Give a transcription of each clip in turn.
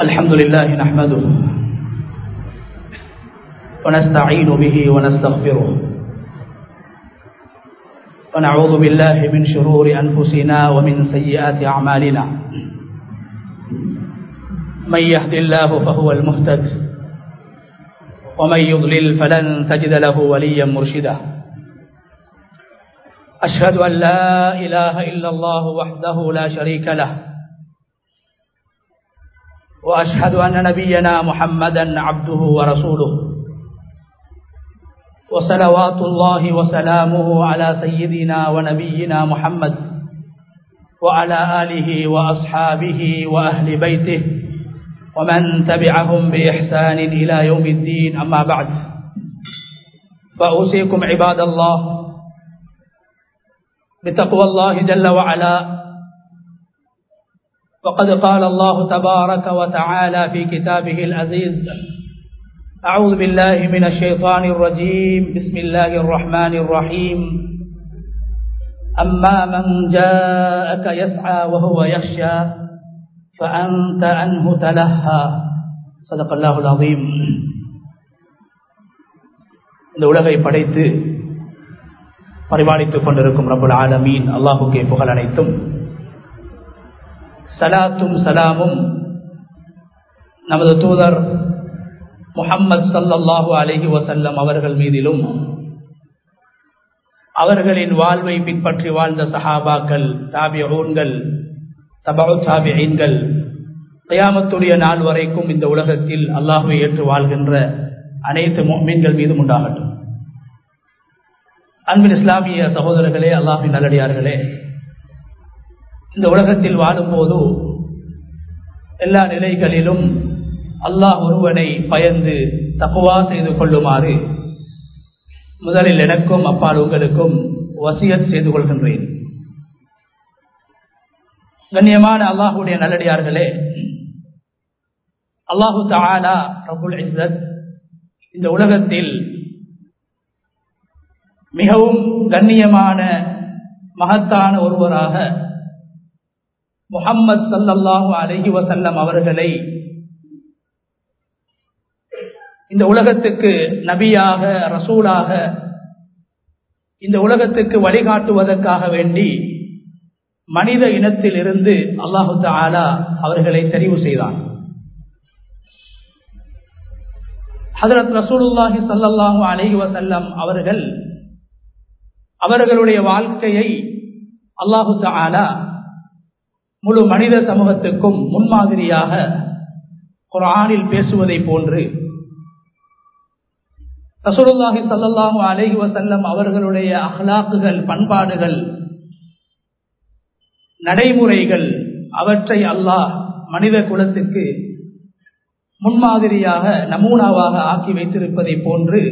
الحمد لله نحمده ونستعين به ونستغفره ونعوذ بالله من شرور أنفسنا ومن سيئات أعمالنا من يهد الله فهو المهتد ومن يضلل فلن تجد له وليا مرشدا أشهد أن لا إله إلا الله وحده لا شريك له وأشهد أن نبينا محمدا عبده ورسوله وصلوات الله وسلامه على سيدنا ونبينا محمد وعلى آله وأصحابه وأهل بيته ومن تبعهم بإحسان إلى يوم الدين أما بعد فأوصيكم عباد الله بتقوى الله جل وعلا وقد قال الله تبارك وتعالى في كتابه العزيز أعوذ بالله من الشيطان الرجيم بسم الله الرحمن الرحيم أما من جاءك يسعى وهو يخشى فأنت عنه تلهى صدق الله العظيم இந்த உலகை படைத்து பரிபாலித்துக் கொண்டிருக்கும் ரபுல் ஆலமீன் அல்லாஹுக்கே புகழ் அனைத்தும் சலாத்தும் சலாமும் நமது தூதர் முகம்மது சல்லல்லாஹு அலஹி வசல்லம் அவர்கள் மீதிலும் அவர்களின் வாழ்வை பின்பற்றி வாழ்ந்த சஹாபாக்கள் தாபியூன்கள் தபு தாபியீன்கள் கயாமத்துடைய நாள் வரைக்கும் இந்த உலகத்தில் அல்லாஹுவை ஏற்று வாழ்கின்ற அனைத்து மீன்கள் மீதும் உண்டாகட்டும் அன்பின் இஸ்லாமிய சகோதரர்களே அல்லாஹின் நல்லடியார்களே இந்த உலகத்தில் வாழும்போது எல்லா நிலைகளிலும் அல்லாஹ் ஒருவனை பயந்து தக்குவா செய்து கொள்ளுமாறு முதலில் எனக்கும் அப்பால் உங்களுக்கும் வசியத் செய்து கொள்கின்றேன் கண்ணியமான அல்லாஹுடைய நல்லடியார்களே அல்லாஹு தாலா ரபுல் இசத் இந்த உலகத்தில் மிகவும் கண்ணியமான மகத்தான ஒருவராக முகம்மது சல்லல்லாஹு அலஹி வசல்லம் அவர்களை இந்த உலகத்துக்கு நபியாக ரசூலாக இந்த உலகத்துக்கு வழிகாட்டுவதற்காக வேண்டி மனித இனத்தில் இருந்து அல்லாஹு தாலா அவர்களை தெரிவு செய்தான் ஹதரத் ரசூலுல்லாஹி சல்லாஹூ அலஹி வசல்லம் அவர்கள் அவர்களுடைய வாழ்க்கையை அல்லாஹு தாலா முழு மனித சமூகத்துக்கும் முன்மாதிரியாக குரானில் பேசுவதை போன்று ரசூலுல்லாஹி சல்லாஹூ அலஹி வசல்லம் அவர்களுடைய அஹ்லாக்குகள் பண்பாடுகள் நடைமுறைகள் அவற்றை அல்லாஹ் மனித குலத்துக்கு முன்மாதிரியாக நமூனாவாக ஆக்கி வைத்திருப்பதை போன்று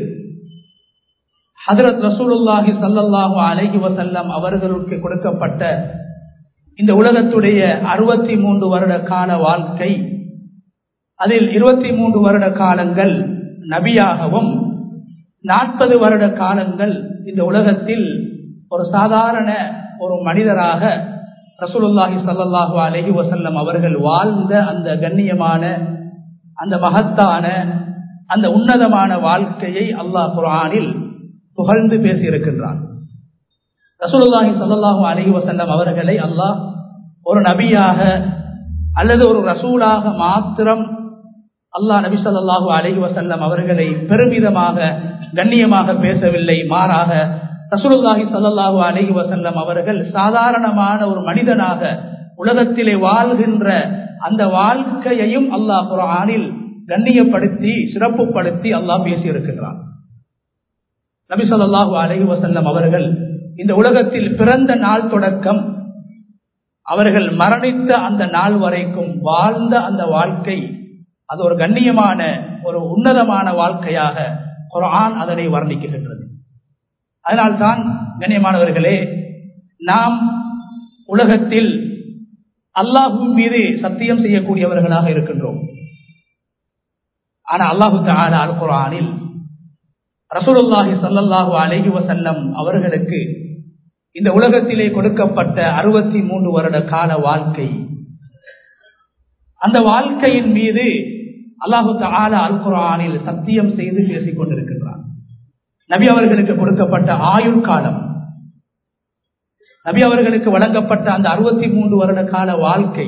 ஹதரத் ரசூலுல்லாஹி சல்லல்லாஹு அலஹி வசல்லம் அவர்களுக்கு கொடுக்கப்பட்ட இந்த உலகத்துடைய அறுபத்தி மூன்று வருட கால வாழ்க்கை அதில் இருபத்தி மூன்று வருட காலங்கள் நபியாகவும் நாற்பது வருட காலங்கள் இந்த உலகத்தில் ஒரு சாதாரண ஒரு மனிதராக ரசூலுல்லாஹி சல்லாஹு அலஹி வசல்லம் அவர்கள் வாழ்ந்த அந்த கண்ணியமான அந்த மகத்தான அந்த உன்னதமான வாழ்க்கையை அல்லாஹ் குரானில் புகழ்ந்து பேசியிருக்கின்றான் ரசூலுல்லாஹி சல்லாஹூ அலஹி வசல்லம் அவர்களை அல்லாஹ் ஒரு நபியாக அல்லது ஒரு ரசூலாக மாத்திரம் அல்லாஹ் நபி சொல்லாஹூ அலஹி வசல்லம் அவர்களை பெருமிதமாக கண்ணியமாக பேசவில்லை மாறாக ரசூலுல்லாஹி சல்லாஹூ அலஹி வசல்லம் அவர்கள் சாதாரணமான ஒரு மனிதனாக உலகத்திலே வாழ்கின்ற அந்த வாழ்க்கையையும் அல்லாஹ் குரானில் கண்ணியப்படுத்தி சிறப்புப்படுத்தி அல்லாஹ் பேசியிருக்கிறான் நபி சொல்லாஹு அலஹி வசல்லம் அவர்கள் இந்த உலகத்தில் பிறந்த நாள் தொடக்கம் அவர்கள் மரணித்த அந்த நாள் வரைக்கும் வாழ்ந்த அந்த வாழ்க்கை அது ஒரு கண்ணியமான ஒரு உன்னதமான வாழ்க்கையாக குரான் அதனை வர்ணிக்கின்றது அதனால்தான் கண்ணியமானவர்களே நாம் உலகத்தில் அல்லாஹுவின் மீது சத்தியம் செய்யக்கூடியவர்களாக இருக்கின்றோம் ஆனா அல்லாஹு தாலா அல் குரானில் ரசூலுல்லாஹி சல்லல்லாஹு அலஹி வசல்லம் அவர்களுக்கு இந்த உலகத்திலே கொடுக்கப்பட்ட அறுபத்தி மூன்று வருட கால வாழ்க்கை அந்த வாழ்க்கையின் மீது அல்லாஹு தாலா அல் குரானில் சத்தியம் செய்து பேசிக் கொண்டிருக்கின்றான் நபி அவர்களுக்கு கொடுக்கப்பட்ட ஆயுள் காலம் நபி அவர்களுக்கு வழங்கப்பட்ட அந்த அறுபத்தி மூன்று வருட கால வாழ்க்கை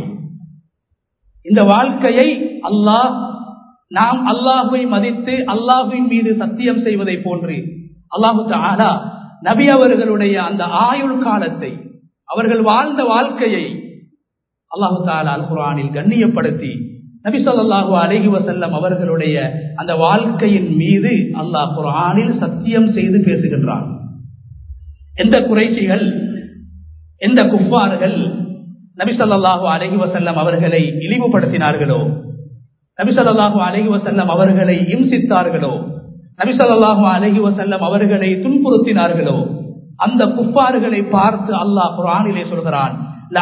இந்த வாழ்க்கையை அல்லாஹ் நாம் அல்லாஹுவை மதித்து அல்லாஹுவின் மீது சத்தியம் செய்வதை போன்று அல்லாஹு தாலா நபி அவர்களுடைய அந்த ஆயுள் காலத்தை அவர்கள் வாழ்ந்த வாழ்க்கையை அல்லாஹு தாலா அல் குரானில் கண்ணியப்படுத்தி நபி சொல்லாஹு அலஹி வசல்லம் அவர்களுடைய அந்த வாழ்க்கையின் மீது அல்லாஹ் குரானில் சத்தியம் செய்து பேசுகின்றான் எந்த குறைசிகள் எந்த குஃபார்கள் நபி சொல்லாஹு அலஹி வசல்லம் அவர்களை இழிவுபடுத்தினார்களோ நபி சொல்லாஹு அலஹி வசல்லம் அவர்களை இம்சித்தார்களோ நபி சொல்லாஹு அலஹி வசல்லம் அவர்களை துன்புறுத்தினார்களோ அந்த குஃபார்களை பார்த்து அல்லாஹ் குரானிலே சொல்கிறான்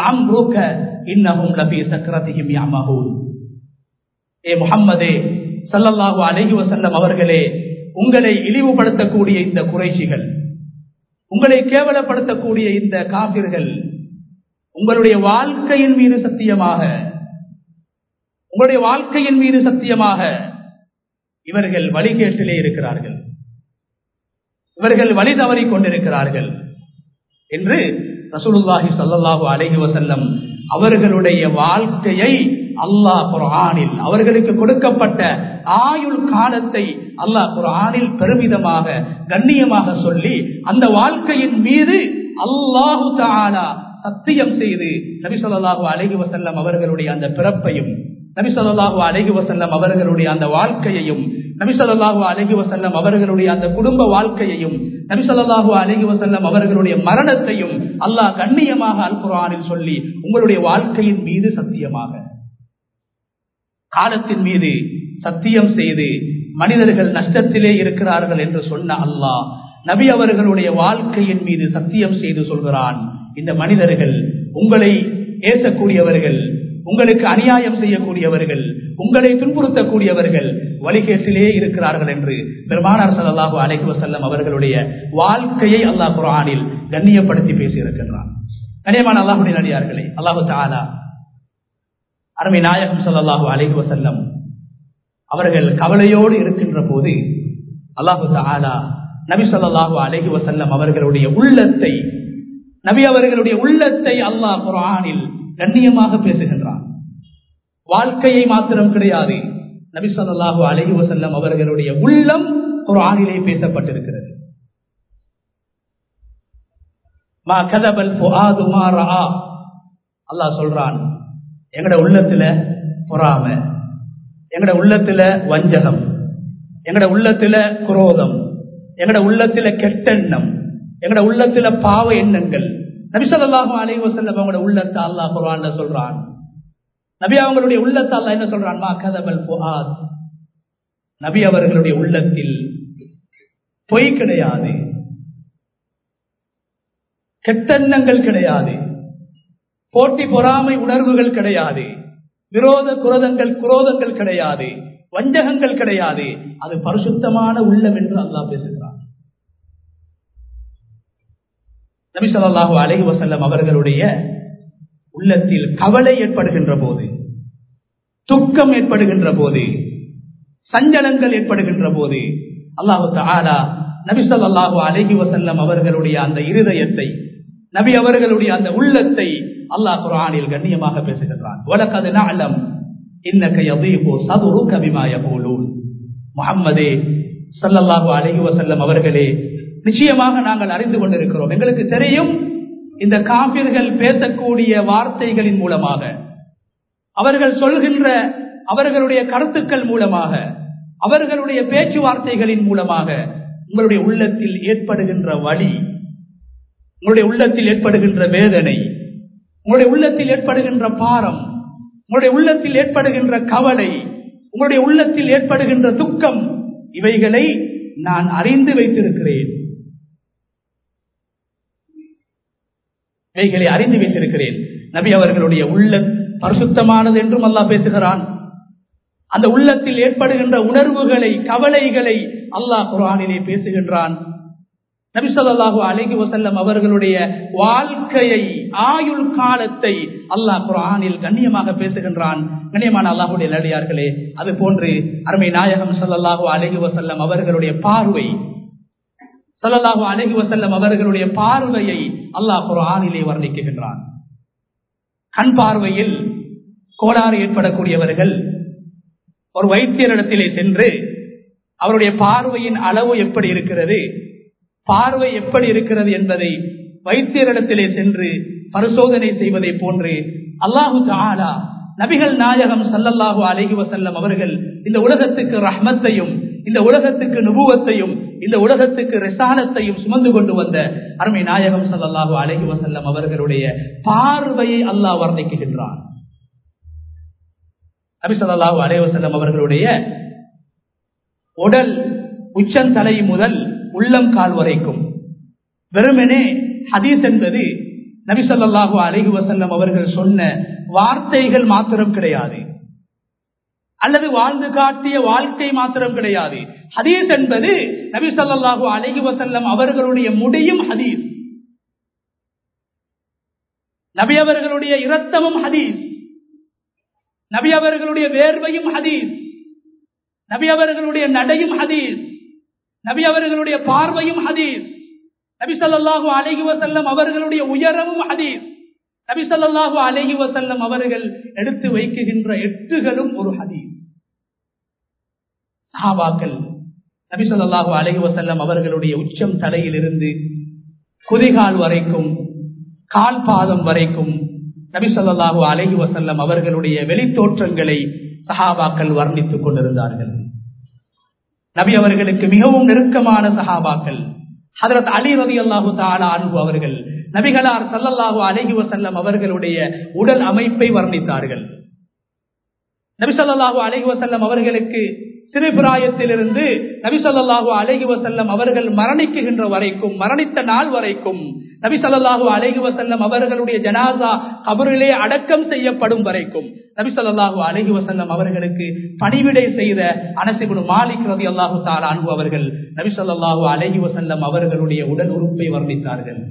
இன்னமும் லபி சக்கரதியும் யாமகூன் ஏ முகம்மதே சல்லல்லாஹு அலஹி வசல்லம் அவர்களே உங்களை இழிவுபடுத்தக்கூடிய இந்த குறைசிகள் உங்களை கேவலப்படுத்தக்கூடிய இந்த காபிர்கள் உங்களுடைய வாழ்க்கையின் மீது சத்தியமாக உங்களுடைய வாழ்க்கையின் மீது சத்தியமாக இவர்கள் வழிகேட்டிலே இருக்கிறார்கள் இவர்கள் வழி தவறி கொண்டிருக்கிறார்கள் என்று ரசூலுல்லாஹி சல்லாஹூ அலஹி வசல்லம் அவர்களுடைய வாழ்க்கையை அல்லாஹ் குரானில் அவர்களுக்கு கொடுக்கப்பட்ட ஆயுள் காலத்தை அல்லாஹ் குரானில் பெருமிதமாக கண்ணியமாக சொல்லி அந்த வாழ்க்கையின் மீது அல்லாஹு தாலா சத்தியம் செய்து நபி சொல்லாஹு அலஹி வசல்லம் அவர்களுடைய அந்த பிறப்பையும் நபி சொல்லாஹு அலஹி வசல்லம் அவர்களுடைய அந்த வாழ்க்கையையும் நபி சொல்லாஹு அலஹி வசல்லம் அவர்களுடைய அந்த குடும்ப வாழ்க்கையையும் நபி சொல்லாஹு அலஹி வசல்லம் அவர்களுடைய மரணத்தையும் அல்லாஹ் கண்ணியமாக அல் குரானில் சொல்லி உங்களுடைய வாழ்க்கையின் மீது சத்தியமாக காலத்தின் மீது சத்தியம் செய்து மனிதர்கள் நஷ்டத்திலே இருக்கிறார்கள் என்று சொன்ன அல்லாஹ் நபி அவர்களுடைய வாழ்க்கையின் மீது சத்தியம் செய்து சொல்கிறான் இந்த மனிதர்கள் உங்களை ஏசக்கூடியவர்கள் உங்களுக்கு அநியாயம் செய்யக்கூடியவர்கள் உங்களை துன்புறுத்தக்கூடியவர்கள் வழிகேட்டிலே இருக்கிறார்கள் என்று பெருமானார் சல்லாஹு அலைஹி வசல்லம் அவர்களுடைய வாழ்க்கையை அல்லாஹ் குரானில் கண்ணியப்படுத்தி பேசியிருக்கின்றான் கனியமான அல்லாஹுடைய நடிகார்களே அல்லாஹு தாலா அருமை நாயகம் சல்லாஹு அலைஹி வசல்லம் அவர்கள் கவலையோடு இருக்கின்ற போது அல்லாஹு தாலா நபி சொல்லாஹு அலைஹி வசல்லம் அவர்களுடைய உள்ளத்தை நபி அவர்களுடைய உள்ளத்தை அல்லாஹ் குரானில் கண்ணியமாக பேசுகின்றான் வாழ்க்கையை மாத்திரம் கிடையாது நபி சொல்லாஹு அலஹி வசல்லம் அவர்களுடைய உள்ளம் குரானிலே பேசப்பட்டிருக்கிறது மா கதபல் அல்லாஹ் சொல்றான் எங்கட உள்ளத்துல பொறாம எங்கட உள்ளத்துல வஞ்சகம் எங்கட உள்ளத்துல குரோதம் எங்கட உள்ளத்துல கெட்டெண்ணம் எங்கட உள்ளத்துல பாவ எண்ணங்கள் நபிசல்லாஹு அலைஹி வசல்லம் அவங்களோட உள்ளத்தை அல்லாஹ் குர்ஆன்ல சொல்றான் நபி அவங்களுடைய உள்ளத்தை அல்லாஹ் என்ன சொல்றான் மா கதபல் ஃபுஆத் நபி அவர்களுடைய உள்ளத்தில் பொய் கிடையாது கெட்டெண்ணங்கள் கிடையாது போட்டி பொறாமை உணர்வுகள் கிடையாது விரோத குரோதங்கள் குரோதங்கள் கிடையாது வஞ்சகங்கள் கிடையாது அது பரிசுத்தமான உள்ளம் என்று அல்லாஹ் பேசுகிறான் நபி சொல்லாஹு அலஹி வசல்லம் அவர்களுடைய உள்ளத்தில் கவலை ஏற்படுகின்ற போது துக்கம் ஏற்படுகின்ற போது சஞ்சலங்கள் ஏற்படுகின்ற போது அல்லாஹு தாலா நபி சொல்லாஹு அலஹி வசல்லம் அவர்களுடைய அந்த இருதயத்தை நபி அவர்களுடைய அந்த உள்ளத்தை அல்லாஹ் குரானில் கண்ணியமாக பேசுகின்றான் உலகது நாளம் இன்னக்க யதீபு சதுருக பிமா யகூலூன் முஹம்மதே ஸல்லல்லாஹு அலைஹி வஸல்லம் அவர்களே நிச்சயமாக நாங்கள் அறிந்து கொண்டிருக்கிறோம் எங்களுக்கு தெரியும் இந்த காபிர்கள் பேசக்கூடிய வார்த்தைகளின் மூலமாக அவர்கள் சொல்கின்ற அவர்களுடைய கருத்துக்கள் மூலமாக அவர்களுடைய பேச்சுவார்த்தைகளின் மூலமாக உங்களுடைய உள்ளத்தில் ஏற்படுகின்ற வழி உங்களுடைய உள்ளத்தில் ஏற்படுகின்ற வேதனை உங்களுடைய உள்ளத்தில் ஏற்படுகின்ற பாரம் உங்களுடைய உள்ளத்தில் ஏற்படுகின்ற கவலை உங்களுடைய உள்ளத்தில் ஏற்படுகின்ற துக்கம் இவைகளை நான் அறிந்து வைத்திருக்கிறேன் இவைகளை அறிந்து வைத்திருக்கிறேன் நபி அவர்களுடைய உள்ள பரிசுத்தமானது என்றும் அல்லா பேசுகிறான் அந்த உள்ளத்தில் ஏற்படுகின்ற உணர்வுகளை கவலைகளை அல்லாஹ் குரானிலே பேசுகின்றான் நபிசல்லாஹு அலஹி வசல்லம் அவர்களுடைய வாழ்க்கையை ஆயுள் காலத்தை அல்லாஹ் குரானில் கண்ணியமாக பேசுகின்றான் கண்ணியமான அல்லாஹுடைய நடிகார்களே அது போன்று அருமை நாயகம் சல்லாஹூ அலஹி வசல்லம் அவர்களுடைய பார்வை சல்லல்லாஹு அலஹி வசல்லம் அவர்களுடைய பார்வையை அல்லாஹ் குரானிலே வர்ணிக்குகின்றான் கண் பார்வையில் கோளாறு ஏற்படக்கூடியவர்கள் ஒரு வைத்தியரிடத்திலே சென்று அவருடைய பார்வையின் அளவு எப்படி இருக்கிறது பார்வை எப்படி இருக்கிறது என்பதை வைத்தியரிடத்திலே சென்று பரிசோதனை செய்வதை போன்று அல்லாஹு தாலா நபிகள் நாயகம் சல்லல்லாஹு அலஹி வசல்லம் அவர்கள் இந்த உலகத்துக்கு ரஹ்மத்தையும் இந்த உலகத்துக்கு நுபுவத்தையும் இந்த உலகத்துக்கு ரிசானத்தையும் சுமந்து கொண்டு வந்த அருமை நாயகம் சல்லல்லாஹு அலஹி வசல்லம் அவர்களுடைய பார்வையை அல்லாஹ் வர்ணிக்குகின்றான் நபி சொல்லாஹு அலே வசல்லம் அவர்களுடைய உடல் உச்சந்தலை முதல் உள்ளம் கால் வரைக்கும் வெறுமனே ஹதீஸ் என்பது நபி சொல்லாஹு அலஹி வசல்லம் அவர்கள் சொன்ன வார்த்தைகள் மாத்திரம் கிடையாது அல்லது வாழ்ந்து காட்டிய வாழ்க்கை மாத்திரம் கிடையாது ஹதீஸ் என்பது நபி சொல்லாஹு அலஹி வசல்லம் அவர்களுடைய முடியும் ஹதீஸ் நபி அவர்களுடைய இரத்தமும் ஹதீஸ் நபி அவர்களுடைய வேர்வையும் ஹதீஸ் நபி அவர்களுடைய நடையும் ஹதீஸ் நபி அவர்களுடைய பார்வையும் ஹதீஸ் நபி சொல்லாஹு அலஹி வசல்லம் அவர்களுடைய உயரமும் ஹதீஸ் நபி சொல்லாஹு அலஹி வசல்லம் அவர்கள் எடுத்து வைக்குகின்ற எட்டுகளும் ஒரு ஹதீஸ் சஹாபாக்கள் நபி சொல்லாஹு அலஹி வசல்லம் அவர்களுடைய உச்சம் தலையிலிருந்து குதிகால் வரைக்கும் கால் பாதம் வரைக்கும் நபி சொல்லாஹு அலஹி வசல்லம் அவர்களுடைய வெளித்தோற்றங்களை சஹாபாக்கள் வர்ணித்துக் கொண்டிருந்தார்கள் நபி அவர்களுக்கு மிகவும் நெருக்கமான சஹாபாக்கள் ஹதரத் அலி ரதி அல்லாஹு தாலா அன்பு அவர்கள் நபிகளார் சல்லல்லாஹு அலஹி வசல்லம் அவர்களுடைய உடல் அமைப்பை வர்ணித்தார்கள் நபி சொல்லாஹு அலஹி வசல்லம் அவர்களுக்கு சிறுபிராயத்திலிருந்து நபி சொல்லாஹு அலஹி வசல்லம் அவர்கள் மரணிக்குகின்ற வரைக்கும் மரணித்த நாள் வரைக்கும் நபி சொல்லாஹு அலஹி வசல்லம் அவர்களுடைய ஜனாசா கபரிலே அடக்கம் செய்யப்படும் வரைக்கும் நபி சொல்லாஹு அலஹி வசல்லம் அவர்களுக்கு பணிவிடை செய்த அனசிபுடு மாலிக் ரதி அல்லாஹு தாலா அன்பு அவர்கள் நபி சொல்லாஹு அலஹி வசல்லம் அவர்களுடைய உடல் உறுப்பை வர்ணித்தார்கள்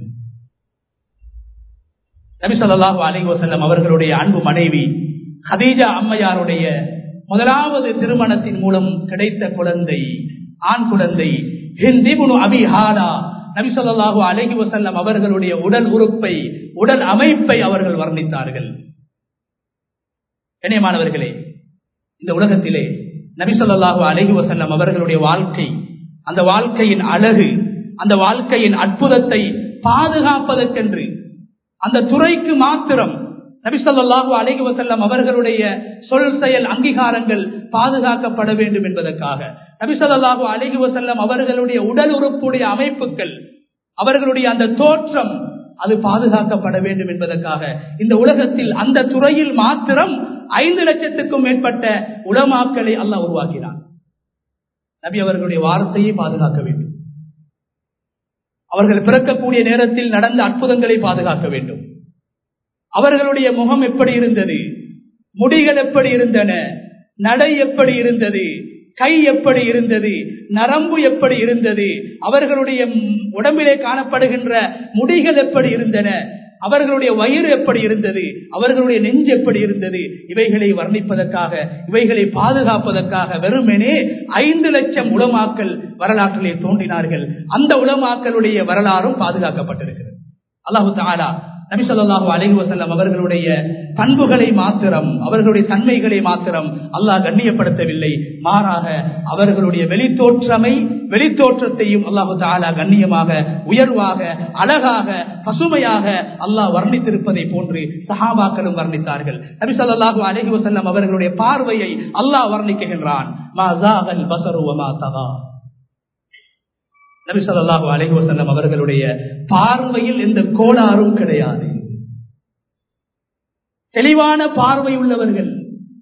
நபி சொல்லாஹு அலஹி வசல்லம் அவர்களுடைய அன்பு மனைவி ஹதீஜா அம்மையாருடைய முதலாவது திருமணத்தின் மூலம் கிடைத்த குழந்தை ஆண் குழந்தை ஹிந்திபுனு அபிஹாலா நபி சொல்லாஹு அலஹி வசல்லம் அவர்களுடைய உடல் உறுப்பை உடல் அமைப்பை அவர்கள் வர்ணித்தார்கள் கண்ணியமானவர்களே இந்த உலகத்திலே நபி சொல்லாஹு அலஹி வசல்லம் அவர்களுடைய வாழ்க்கை அந்த வாழ்க்கையின் அழகு அந்த வாழ்க்கையின் அற்புதத்தை பாதுகாப்பதற்கென்று அந்த துறைக்கு மாத்திரம் நபிசல்லாஹு அலஹி வசல்லம் அவர்களுடைய சொல் செயல் அங்கீகாரங்கள் பாதுகாக்கப்பட வேண்டும் என்பதற்காக நபிசல்லாஹு அலஹி வசல்லம் அவர்களுடைய உடல் உறுப்புடைய அமைப்புகள் அவர்களுடைய அந்த தோற்றம் அது பாதுகாக்கப்பட வேண்டும் என்பதற்காக இந்த உலகத்தில் அந்த துறையில் மாத்திரம் ஐந்து லட்சத்துக்கும் மேற்பட்ட உலமாக்களை அல்லாஹ் உருவாக்கினார் நபி அவர்களுடைய வார்த்தையை பாதுகாக்க வேண்டும் அவர்கள் பிறக்கக்கூடிய நேரத்தில் நடந்த அற்புதங்களை பாதுகாக்க வேண்டும் அவர்களுடைய முகம் எப்படி இருந்தது முடிகள் எப்படி இருந்தன நடை எப்படி இருந்தது கை எப்படி இருந்தது நரம்பு எப்படி இருந்தது அவர்களுடைய உடம்பிலே காணப்படுகின்ற முடிகள் எப்படி இருந்தன அவர்களுடைய வயிறு எப்படி இருந்தது அவர்களுடைய நெஞ்சு எப்படி இருந்தது இவைகளை வர்ணிப்பதற்காக இவைகளை பாதுகாப்பதற்காக வெறுமெனே ஐந்து லட்சம் உளமாக்கல் வரலாற்றிலே தோன்றினார்கள் அந்த உளமாக்களுடைய வரலாறும் பாதுகாக்கப்பட்டிருக்கிறது அல்லாஹு தாலா நபி சொல்லாஹு அலஹி வசல்லம் அவர்களுடைய பண்புகளை மாத்திரம் அவர்களுடைய தன்மைகளை மாத்திரம் அல்லாஹ் கண்ணியப்படுத்தவில்லை மாறாக அவர்களுடைய வெளித்தோற்றமை வெளித்தோற்றத்தையும் அல்லாஹு தாலா கண்ணியமாக உயர்வாக அழகாக பசுமையாக அல்லாஹ் வர்ணித்திருப்பதை போன்று சஹாபாக்களும் வர்ணித்தார்கள் நபி சொல்லாஹு அலஹி வசல்லம் அவர்களுடைய பார்வையை அல்லாஹ் வர்ணிக்குகின்றான் நபி சொல்லாஹு அலஹி வசல்லம் அவர்களுடைய பார்வையில் எந்த கோளாறும் கிடையாது தெளிவான பார்வை உள்ளவர்கள்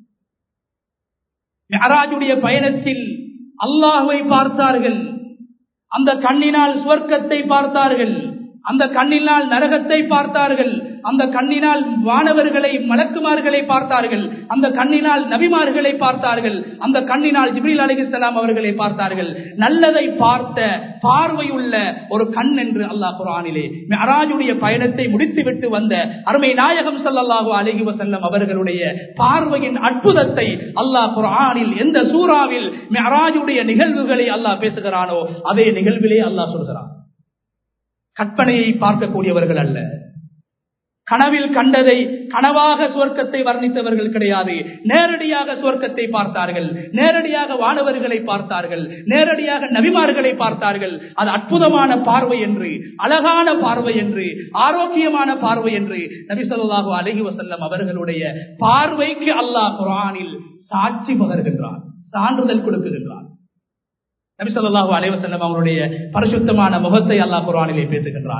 மெஹராஜுடைய பயணத்தில் அல்லாஹுவை பார்த்தார்கள் அந்த கண்ணினால் சுவர்க்கத்தை பார்த்தார்கள் அந்த கண்ணினால் நரகத்தை பார்த்தார்கள் அந்த கண்ணினால் வானவர்களை மலக்குமார்களை பார்த்தார்கள் அந்த கண்ணினால் நபிமார்களை பார்த்தார்கள் அந்த கண்ணினால் ஜிப்ரீல் அலிகலாம் அவர்களை பார்த்தார்கள் நல்லதை பார்த்த பார்வையுள்ள ஒரு கண் என்று அல்லாஹ் குரானிலே மெஹராஜுடைய பயணத்தை முடித்துவிட்டு வந்த அருமை நாயகம் சல்லல்லாஹு அலஹி வசல்லம் அவர்களுடைய பார்வையின் அற்புதத்தை அல்லாஹ் குரானில் எந்த சூறாவில் மெஹராஜுடைய நிகழ்வுகளை அல்லாஹ் பேசுகிறானோ அதே நிகழ்விலே அல்லாஹ் சொல்கிறான் கற்பனையை பார்க்கக்கூடியவர்கள் அல்ல கனவில் கண்டதை கனவாக சுவர்க்கத்தை வர்ணித்தவர்கள் கிடையாது நேரடியாக சுவர்க்கத்தை பார்த்தார்கள் நேரடியாக வானவர்களை பார்த்தார்கள் நேரடியாக நபிமார்களை பார்த்தார்கள் அது அற்புதமான பார்வை என்று அழகான பார்வை என்று ஆரோக்கியமான பார்வை என்று நபி சொல்லாஹு அலஹி வசல்லம் அவர்களுடைய பார்வைக்கு அல்லாஹ் குரானில் சாட்சி பகர்கின்றான் சான்றிதழ் கொடுக்குகின்றான் நபி சொல்லாஹு அலைவசல்லம் அவருடைய பரிசுத்தமான முகத்தை அல்லாஹ் குரானிலே பேசுகின்றான்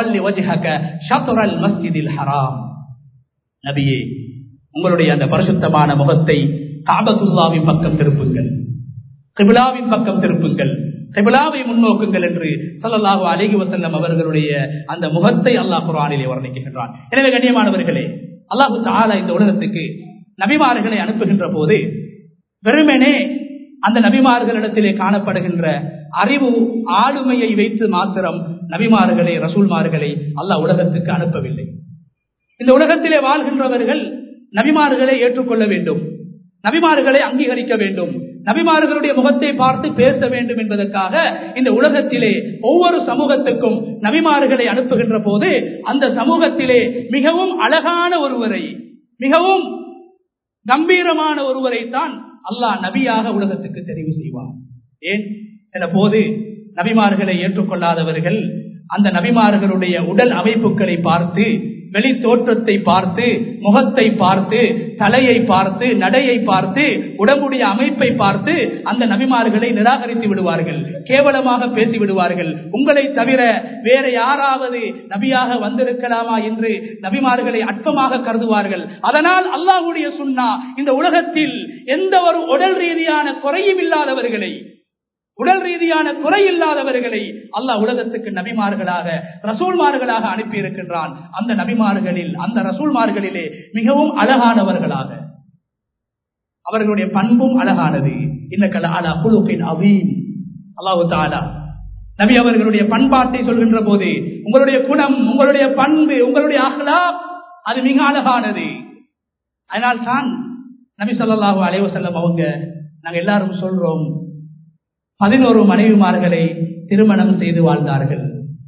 ஹராம் நபியே உங்களுடைய அந்த பரிசுத்தமான முகத்தை காபத்துல்லாவின் பக்கம் திருப்புங்கள் கிபிலாவின் பக்கம் திருப்புங்கள் கிபிலாவை முன்னோக்குங்கள் என்று சல்லல்லாஹு அலிஹி வசல்லம் அவர்களுடைய அந்த முகத்தை அல்லாஹ் குரானிலே வர்ணிக்கின்றான் எனவே கண்ணியமானவர்களே அல்லாஹு தாலா இந்த உலகத்துக்கு நபிமார்களை அனுப்புகின்ற போது வெறுமனே அந்த நபிமார்களிடத்திலே காணப்படுகின்ற அறிவு ஆளுமையை வைத்து மாத்திரம் நபிமார்களை ரசூல்மார்களை அல்லாஹ் உலகத்துக்கு அனுப்பவில்லை இந்த உலகத்திலே வாழ்கின்றவர்கள் நபிமார்களை ஏற்றுக்கொள்ள வேண்டும் நபிமார்களை அங்கீகரிக்க வேண்டும் நபிமார்களுடைய முகத்தை பார்த்து பேச வேண்டும் என்பதற்காக இந்த உலகத்திலே ஒவ்வொரு சமூகத்துக்கும் நபிமார்களை அனுப்புகின்ற போது அந்த சமூகத்திலே மிகவும் அழகான ஒருவரை மிகவும் கம்பீரமான ஒருவரை தான் அல்லாஹ் நபியாக உலகத்துக்கு தெரிவு செய்வார் ஏன் என போது நபிமார்களை ஏற்றுக்கொள்ளாதவர்கள் அந்த நபிமார்களுடைய உடல் அமைப்புகளை பார்த்து வெளி தோற்றத்தை பார்த்து முகத்தை பார்த்து தலையை பார்த்து நடையை பார்த்து உடம்புடைய அமைப்பை பார்த்து அந்த நபிமார்களை நிராகரித்து விடுவார்கள் கேவலமாக பேசி விடுவார்கள் உங்களை தவிர வேற யாராவது நபியாக வந்திருக்கலாமா என்று நபிமார்களை அற்பமாக கருதுவார்கள் அதனால் அல்லாஹுடைய சுண்ணா இந்த உலகத்தில் எந்த ஒரு உடல் ரீதியான குறையும் இல்லாதவர்களை உடல் ரீதியான குறை இல்லாதவர்களை அல்லாஹ் உலகத்துக்கு நபிமார்களாக ரசூல்மார்களாக அனுப்பி இருக்கின்றான் அந்த நபிமார்களில் அந்த ரசூல்மார்களிலே மிகவும் அழகானவர்களாக அவர்களுடைய பண்பும் அழகானது இன்னக்கல அலா குழுக்கின் அவீன் அல்லாஹு தாலா நபி அவர்களுடைய பண்பாட்டை சொல்கின்ற போது உங்களுடைய குணம் உங்களுடைய பண்பு உங்களுடைய அகலா அது மிக அழகானது அதனால் தான் நபி சொல்லாஹு அலைவசல்லம் அவங்க நாங்க எல்லாரும் சொல்றோம் பதினோரு மனைவிமார்களை திருமணம் செய்து வாழ்ந்தார்கள்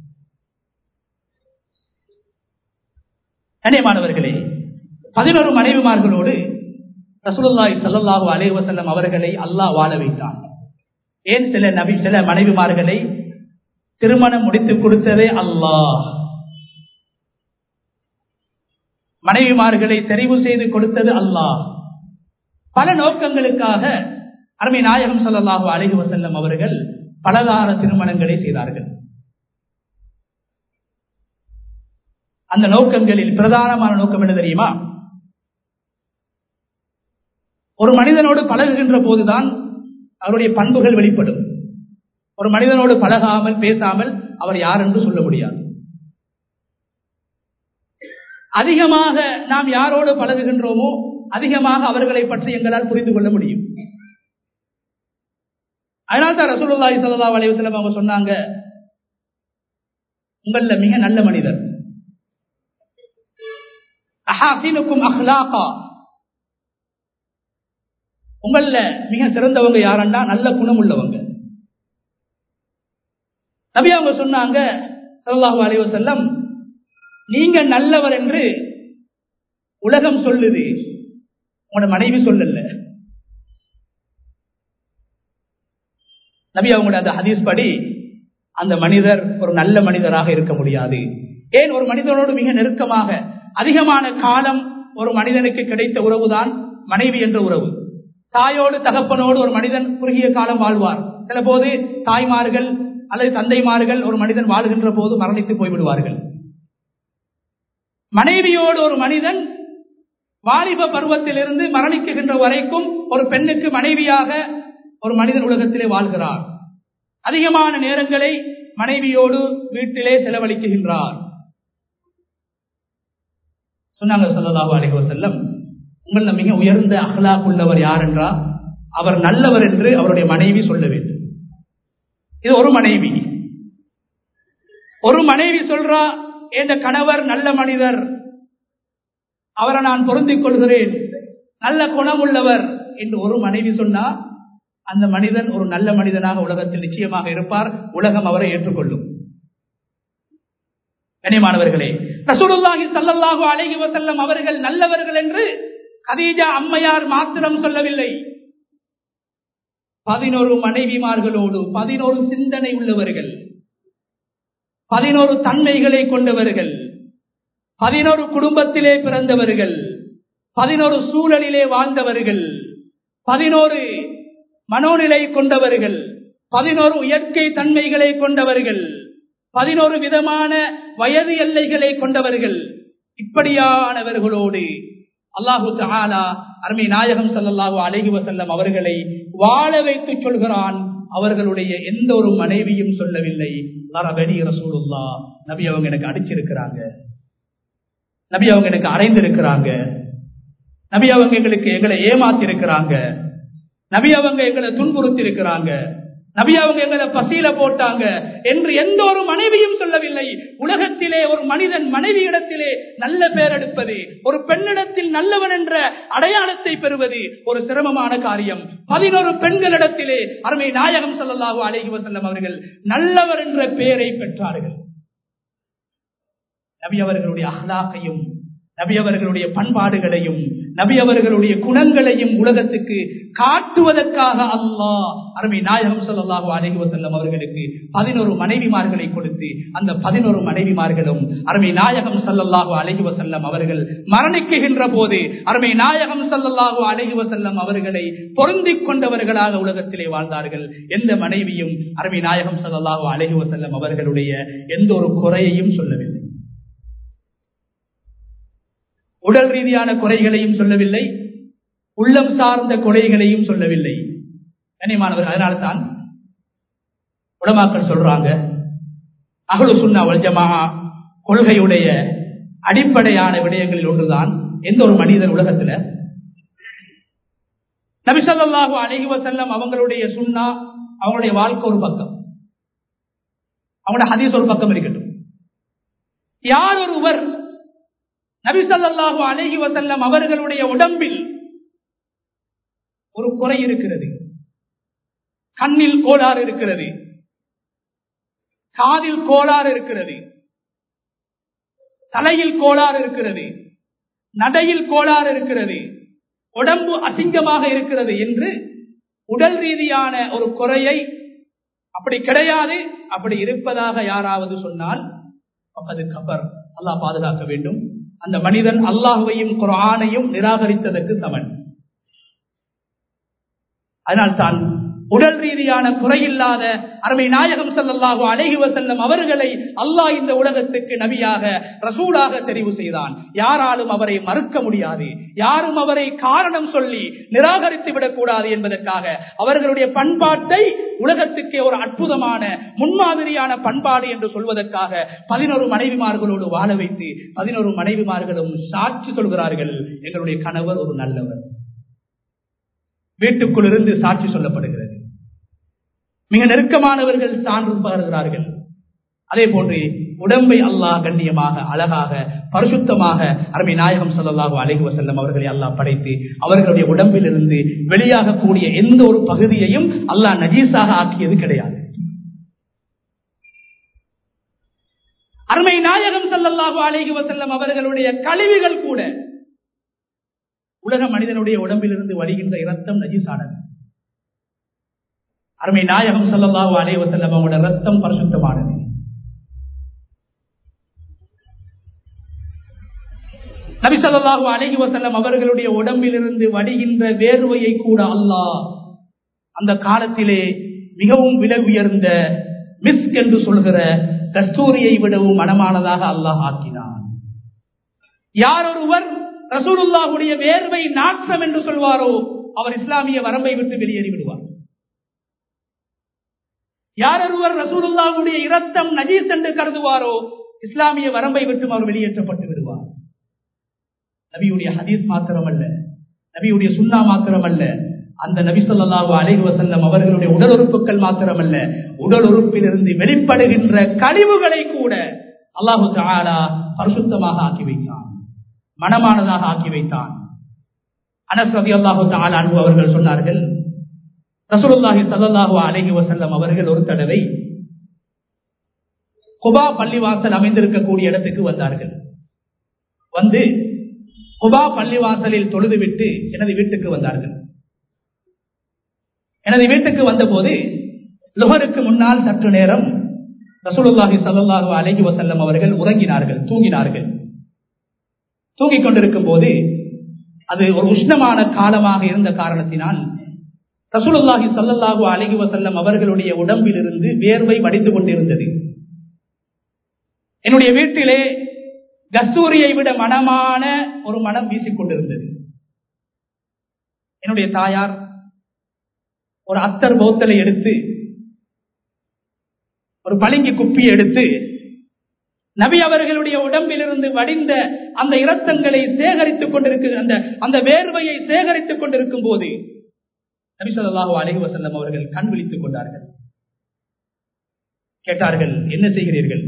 கண்ணியமானவர்களே பதினோரு மனைவிமார்களோடு ரசூலுல்லாய் சல்லாஹூ அலைவசல்லம் அவர்களை அல்லாஹ் வாழ வைத்தான் ஏன் சில நபி சில மனைவிமார்களை திருமணம் முடித்து கொடுத்ததே அல்லாஹ் மனைவிமார்களை தெரிவு செய்து கொடுத்தது அல்லாஹ் பல நோக்கங்களுக்காக அருமை நாயகம் சல்லாஹூ அலஹி வசல்லம் அவர்கள் பலதார திருமணங்களை செய்தார்கள் அந்த நோக்கங்களில் பிரதானமான நோக்கம் என்ன தெரியுமா ஒரு மனிதனோடு பழகுகின்ற போதுதான் அவருடைய பண்புகள் வெளிப்படும் ஒரு மனிதனோடு பழகாமல் பேசாமல் அவர் யார் என்று சொல்ல முடியாது அதிகமாக நாம் யாரோடு பழகுகின்றோமோ அதிகமாக அவர்களை பற்றி எங்களால் புரிந்து கொள்ள முடியும் அதனால தான் ரசூலுல்லாஹி ஸல்லல்லாஹு அலைஹி வஸல்லம் அவங்க சொன்னாங்க உங்கள மிக நல்ல மனிதர் அஹாசினுக்கும் அஹ்லாகா உங்கள மிக சிறந்தவங்க யாரண்டா நல்ல குணம் உள்ளவங்க நபி அவங்க சொன்னாங்க ஸல்லல்லாஹு அலைஹி வஸல்லம் நீங்க நல்லவர் என்று உலகம் சொல்லுது உங்களோட மனைவி சொல்லல நபி அவங்களோட அந்த ஹதீஸ் படி அந்த மனிதர் ஒரு நல்ல மனிதராக இருக்க முடியாது ஏன் ஒரு மனிதனோடு மிக நெருக்கமாக அதிகமான காலம் ஒரு மனிதனுக்கு கிடைத்த உறவுதான் மனைவி என்ற உறவு தாயோடு தகப்பனோடு ஒரு மனிதன் குறுகிய காலம் வாழ்வார் சில போது தாய்மார்கள் அல்லது தந்தைமார்கள் ஒரு மனிதன் வாழ்கின்ற போது மரணித்து போய்விடுவார்கள் மனைவியோடு ஒரு மனிதன் வாலிப பருவத்திலிருந்து மரணிக்குகின்ற வரைக்கும் ஒரு பெண்ணுக்கு மனைவியாக ஒரு மனிதன் உலகத்திலே வாழ்கிறார் அதிகமான நேரங்களை மனைவியோடு வீட்டிலே செலவழிக்குகின்றார் சொன்னாங்க சல்லல்லாஹு அலைஹி வஸல்லம் உங்கள மிக உயர்ந்த அஹ்லாக் உள்ளவர் யார் என்றால் அவர் நல்லவர் என்று அவருடைய மனைவி சொல்ல வேண்டும் இது ஒரு மனைவி ஒரு மனைவி சொல்றா என்ற கணவர் நல்ல மனிதர் அவரை நான் பொருந்திக் கொள்கிறேன் நல்ல குணம் உள்ளவர் என்று ஒரு மனைவி சொன்னா அந்த மனிதன் ஒரு நல்ல மனிதனாக உலகத்தில் நிச்சயமாக இருப்பார் உலகம் அவரை ஏற்றுக்கொள்ளும் கனிமானவர்களே ரசூலுல்லாஹி ஸல்லல்லாஹு அலைஹி வஸல்லம் அவர்கள் நல்லவர்கள் என்று கதீஜா அம்மையார் மாத்திரம் சொல்லவில்லை பதினோரு மனைவிமார்களோடு பதினோரு சிந்தனை உள்ளவர்கள் பதினோரு தன்மைகளை கொண்டவர்கள் பதினோரு குடும்பத்திலே பிறந்தவர்கள் பதினோரு சூழலிலே வாழ்ந்தவர்கள் பதினோரு மனோநிலை கொண்டவர்கள் பதினோரு இயற்கை தன்மைகளை கொண்டவர்கள் பதினோரு விதமான வயது எல்லைகளை கொண்டவர்கள் இப்படியானவர்களோடு அல்லாஹு தாலா அருமை நாயகம் சல்லாஹூ அழகி வசல்லம் அவர்களை வாழ வைத்து சொல்கிறான் அவர்களுடைய எந்த ஒரு மனைவியும் சொல்லவில்லை லரபடி ரசூலுல்லா நபி அவங்க எனக்கு அடிச்சிருக்கிறாங்க நபி அவங்க எனக்கு அடைந்திருக்கிறாங்க நபி அவங்க எங்களுக்கு எங்களை ஏமாத்தி இருக்கிறாங்க நபி அவங்க எங்களை துன்புறுத்தி இருக்கிறாங்க நபி அவங்க எங்களை பசியில போட்டாங்க என்று எந்த ஒரு மனைவியும் சொல்லவில்லை உலகத்திலே ஒரு மனிதன் மனைவி இடத்திலே நல்ல பேர் எடுப்பது ஒரு பெண்ணிடத்தில் நல்லவன் என்ற அடையாளத்தை பெறுவது ஒரு சிரமமான காரியம் பதினோரு பெண்களிடத்திலே அருமை நாயகம் சல்லாஹூ அலஹி வசல்லம் அவர்கள் நல்லவர் என்ற பெயரை பெற்றார்கள் நபி அவர்களுடைய அஹ்லாக்கையும் நபி அவர்களுடைய பண்பாடுகளையும் நபி அவர்களுடைய குணங்களையும் உலகத்துக்கு காட்டுவதற்காக அல்லாஹ் அருமை நாயகம் சல்லாஹு அலஹி வசல்லம் அவர்களுக்கு பதினோரு மனைவிமார்களை கொடுத்து அந்த பதினோரு மனைவிமார்களும் அருமை நாயகம் சல்லல்லாஹு அலஹி வசல்லம் அவர்கள் மரணிக்குகின்ற போது அருமை நாயகம் சல்லல்லாஹு அலஹி வசல்லம் அவர்களை பொருந்திக் கொண்டவர்களாக உலகத்திலே வாழ்ந்தார்கள் எந்த மனைவியும் அருமை நாயகம் சல்லல்லாஹு அலஹி வசல்லம் அவர்களுடைய எந்த ஒரு குறையையும் சொல்லவில்லை உடல் ரீதியான குறைகளையும் சொல்லவில்லை உள்ளம் சார்ந்த குறைகளையும் சொல்லவில்லை கனிமானவர் அதனால்தான் உடமாக்கள் சொல்றாங்க அகலு சுண்ணா வல்ஜமா கொள்கையுடைய அடிப்படையான விடயங்களில் ஒன்றுதான் எந்த ஒரு மனிதர் உலகத்துல நபிசல்லாஹு அழகி செல்லம் அவங்களுடைய சுண்ணா அவங்களுடைய வாழ்க்கை ஒரு பக்கம் அவங்களோட ஹதீஸ் ஒரு பக்கம் இருக்கட்டும் யார் ஒருவர் நபிசல்லாஹு அலஹி வசல்லம் அவர்களுடைய உடம்பில் ஒரு குறை இருக்கிறது கண்ணில் கோளாறு இருக்கிறது காதில் கோளாறு இருக்கிறது தலையில் கோளாறு இருக்கிறது நடையில் கோளாறு இருக்கிறது உடம்பு அசிங்கமாக இருக்கிறது என்று உடல் ரீதியான ஒரு குறையை அப்படி கிடையாது அப்படி இருப்பதாக யாராவது சொன்னால் அது கபர் அல்லாஹ் பாதுகாக்க வேண்டும் அந்த மனிதன் அல்லாஹுவையும் குரானையும் நிராகரித்ததற்கு சமன் அதனால் தான் உடல் ரீதியான குறையில்லாத அருமை நாயகம் செல்லல்லாஹு அழகி வசல்லம் அவர்களை அல்லாஹ் இந்த உலகத்துக்கு நபியாக ரசூலாக தெரிவு செய்தான் யாராலும் அவரை மறுக்க முடியாது யாரும் அவரை காரணம் சொல்லி நிராகரித்து விடக்கூடாது என்பதற்காக அவர்களுடைய பண்பாட்டை உலகத்துக்கே ஒரு அற்புதமான முன்மாதிரியான பண்பாடு என்று சொல்வதற்காக பதினோரு மனைவிமார்களோடு வாழ வைத்து பதினோரு மனைவிமார்களும் சாட்சி சொல்கிறார்கள் எங்களுடைய கணவர் ஒரு நல்லவர் வீட்டுக்குள் இருந்து சாட்சி சொல்லப்படுகிறது மிக நெருக்கமானவர்கள் சான்று பகர்கிறார்கள் அதே போன்று உடம்பை அல்லாஹ் கண்ணியமாக அழகாக பரிசுத்தமாக அருமை நாயகம் சொல்லலாக அழகி வசல்லம் அவர்களை அல்லாஹ் படைத்து அவர்களுடைய உடம்பில் இருந்து வெளியாகக்கூடிய எந்த ஒரு பகுதியையும் அல்லாஹ் நஜீஸாக ஆக்கியது கிடையாது அருமை நாயகம் சல்லல்லாஹு அழகி வசல்லம் அவர்களுடைய கழிவுகள் கூட உலக மனிதனுடைய உடம்பிலிருந்து வருகின்ற இரத்தம் நஜீசானது அருமை நாயகம் சல்லல்லாஹு அலைஹி வஸல்லம் அவங்களோட ரத்தம் பரிசுத்தமானது நபி ஸல்லல்லாஹு அலைஹி வஸல்லம் அவர்களுடைய உடம்பிலிருந்து வடிகின்ற வேர்வையை கூட அல்லாஹ் அந்த காலத்திலே மிகவும் விலை உயர்ந்த மிஸ்க் என்று சொல்கிற கஸ்தூரியை விடவும் மனமானதாக அல்லாஹ் ஆக்கினான் யார் ஒருவர் ரசூலுல்லாஹுடைய வேர்வை நாற்றம் என்று சொல்வாரோ அவர் இஸ்லாமிய வரம்பை விட்டு வெளியேறி விடுவார் யார் ஒருவர் ரசூலுல்லாவுடைய இரத்தம் நஜீஸ் என்று கருதுவாரோ இஸ்லாமிய வரம்பை விட்டு அவர் வெளியேற்றப்பட்டு விடுவார் நபியுடைய ஹதீஸ் மாத்திரமல்ல நபியுடைய சுண்ணா மாத்திரமல்ல அந்த நபி சொல்லாஹு அலைஹி வசல்லம் அவர்களுடைய உடல் உறுப்புகள் மாத்திரமல்ல உடல் உறுப்பிலிருந்து வெளிப்படுகின்ற கழிவுகளை கூட அல்லாஹு தாலா பரிசுத்தமாக ஆக்கி வைத்தான் மனமானதாக ஆக்கி வைத்தான் அனஸ் ரதி அல்லாஹு தாலா அன்பு அவர்கள் சொன்னார்கள் ரசூலுல்லாஹி சல்லாஹூ அலைஹி வசல்லம் அவர்கள் ஒரு தடவை குபா பள்ளிவாசல் அமைந்திருக்கக்கூடிய இடத்துக்கு வந்தார்கள் வந்து குபா பள்ளிவாசலில் தொழுதுவிட்டு எனது வீட்டுக்கு வந்தார்கள் எனது வீட்டுக்கு வந்தபோது லுகருக்கு முன்னால் சற்று நேரம் ரசூலுல்லாஹி சல்லாஹூ அலஹி வசல்லம் அவர்கள் உறங்கினார்கள் தூங்கினார்கள் தூங்கிக் கொண்டிருக்கும் போது அது ஒரு உஷ்ணமான காலமாக இருந்த காரணத்தினால் ரசூலுல்லாஹி சல்லாஹூ அலஹி வசல்லம் அவர்களுடைய உடம்பிலிருந்து வேர்வை வடிந்து கொண்டிருந்தது என்னுடைய வீட்டிலே கஸ்தூரியை விட மனமான ஒரு மனம் வீசிக்கொண்டிருந்தது என்னுடைய தாயார் ஒரு அத்தர் போத்தலை எடுத்து ஒரு பளிங்கி குப்பியை எடுத்து நபி அவர்களுடைய உடம்பிலிருந்து வடிந்த அந்த இரத்தங்களை சேகரித்துக் கொண்டிருக்க அந்த அந்த வேர்வையை சேகரித்துக் கொண்டிருக்கும் போது நபி சொல்லாஹு அலஹி வசல்லம் அவர்கள் கண் விழித்துக் கொண்டார்கள் கேட்டார்கள் என்ன செய்கிறீர்கள்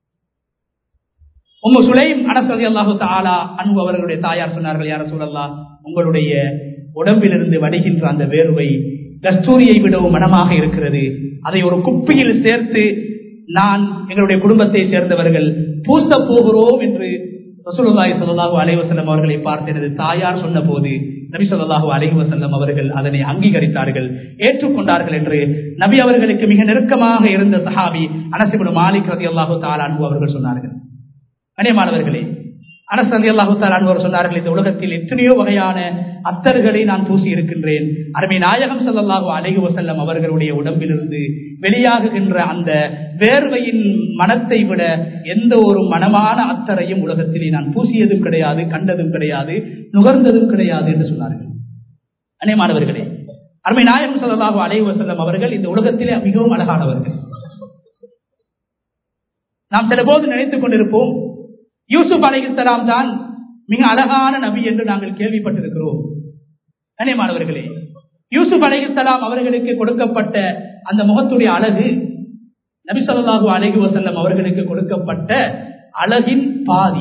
உங்க சுலைம் அனசதி அல்லாஹு தாலா அன்பு அவர்களுடைய தாயார் சொன்னார்கள் யார சொல்லல்லா உங்களுடைய உடம்பிலிருந்து வடிகின்ற அந்த வேர்வை கஸ்தூரியை விடவும் மனமாக இருக்கிறது அதை ஒரு குப்பியில் சேர்த்து நான் எங்களுடைய குடும்பத்தை சேர்ந்தவர்கள் பூச போகிறோம் என்று ரசூலுல்லாஹி ஸல்லல்லாஹு அலைஹி வஸல்லம் அவர்களை பார்த்து எனது தாயார் சொன்ன போது நபி ஸல்லல்லாஹு அலைஹி வஸல்லம் அவர்கள் அதனை அங்கீகரித்தார்கள் ஏற்றுக்கொண்டார்கள் என்று நபி அவர்களுக்கு மிக நெருக்கமாக இருந்த சஹாபி அனஸ் இப்னு மாலிக் ரலியல்லாஹு தஆலா அன்ஹு அவர்கள் சொன்னார்கள் கனியமானவர்களே அனஸ் ரலியல்லாஹு தஆலா அன்ஹு சொன்னார்கள் இந்த உலகத்தில் எத்தனையோ வகையான அத்தர்களை நான் பூசி இருக்கின்றேன் அருமை நாயகம் ஸல்லல்லாஹு அலைஹி வஸல்லம் அவர்களுடைய உடம்பிலிருந்து வெளியாகுகின்ற அந்த வேர்வையின் மனத்தை விட எந்த ஒரு மனமான அத்தரையும் உலகத்திலே நான் பூசியதும் கிடையாது கண்டதும் கிடையாது நுகர்ந்ததும் கிடையாது என்று சொன்னார்கள் அநேமானவர்களே அருமை நாயகம் ஸல்லல்லாஹு அலைஹி வஸல்லம் அவர்கள் இந்த உலகத்திலே மிகவும் அழகானவர்கள் நாம் சில போது நினைத்துக் கொண்டிருப்போம் யூசுப் அலைஹிஸ்ஸலாம் தான் மிக அழகான நபி என்று நாங்கள் கேள்விப்பட்டிருக்கிறோம் கண்ணியமானவர்களே யூசுப் அலைஹிஸ்ஸலாம் அவர்களுக்கு கொடுக்கப்பட்ட அந்த முகத்துடைய அழகு நபி ஸல்லல்லாஹு அலைஹி வஸல்லம் அவர்களுக்கு கொடுக்கப்பட்ட அழகின் பாதி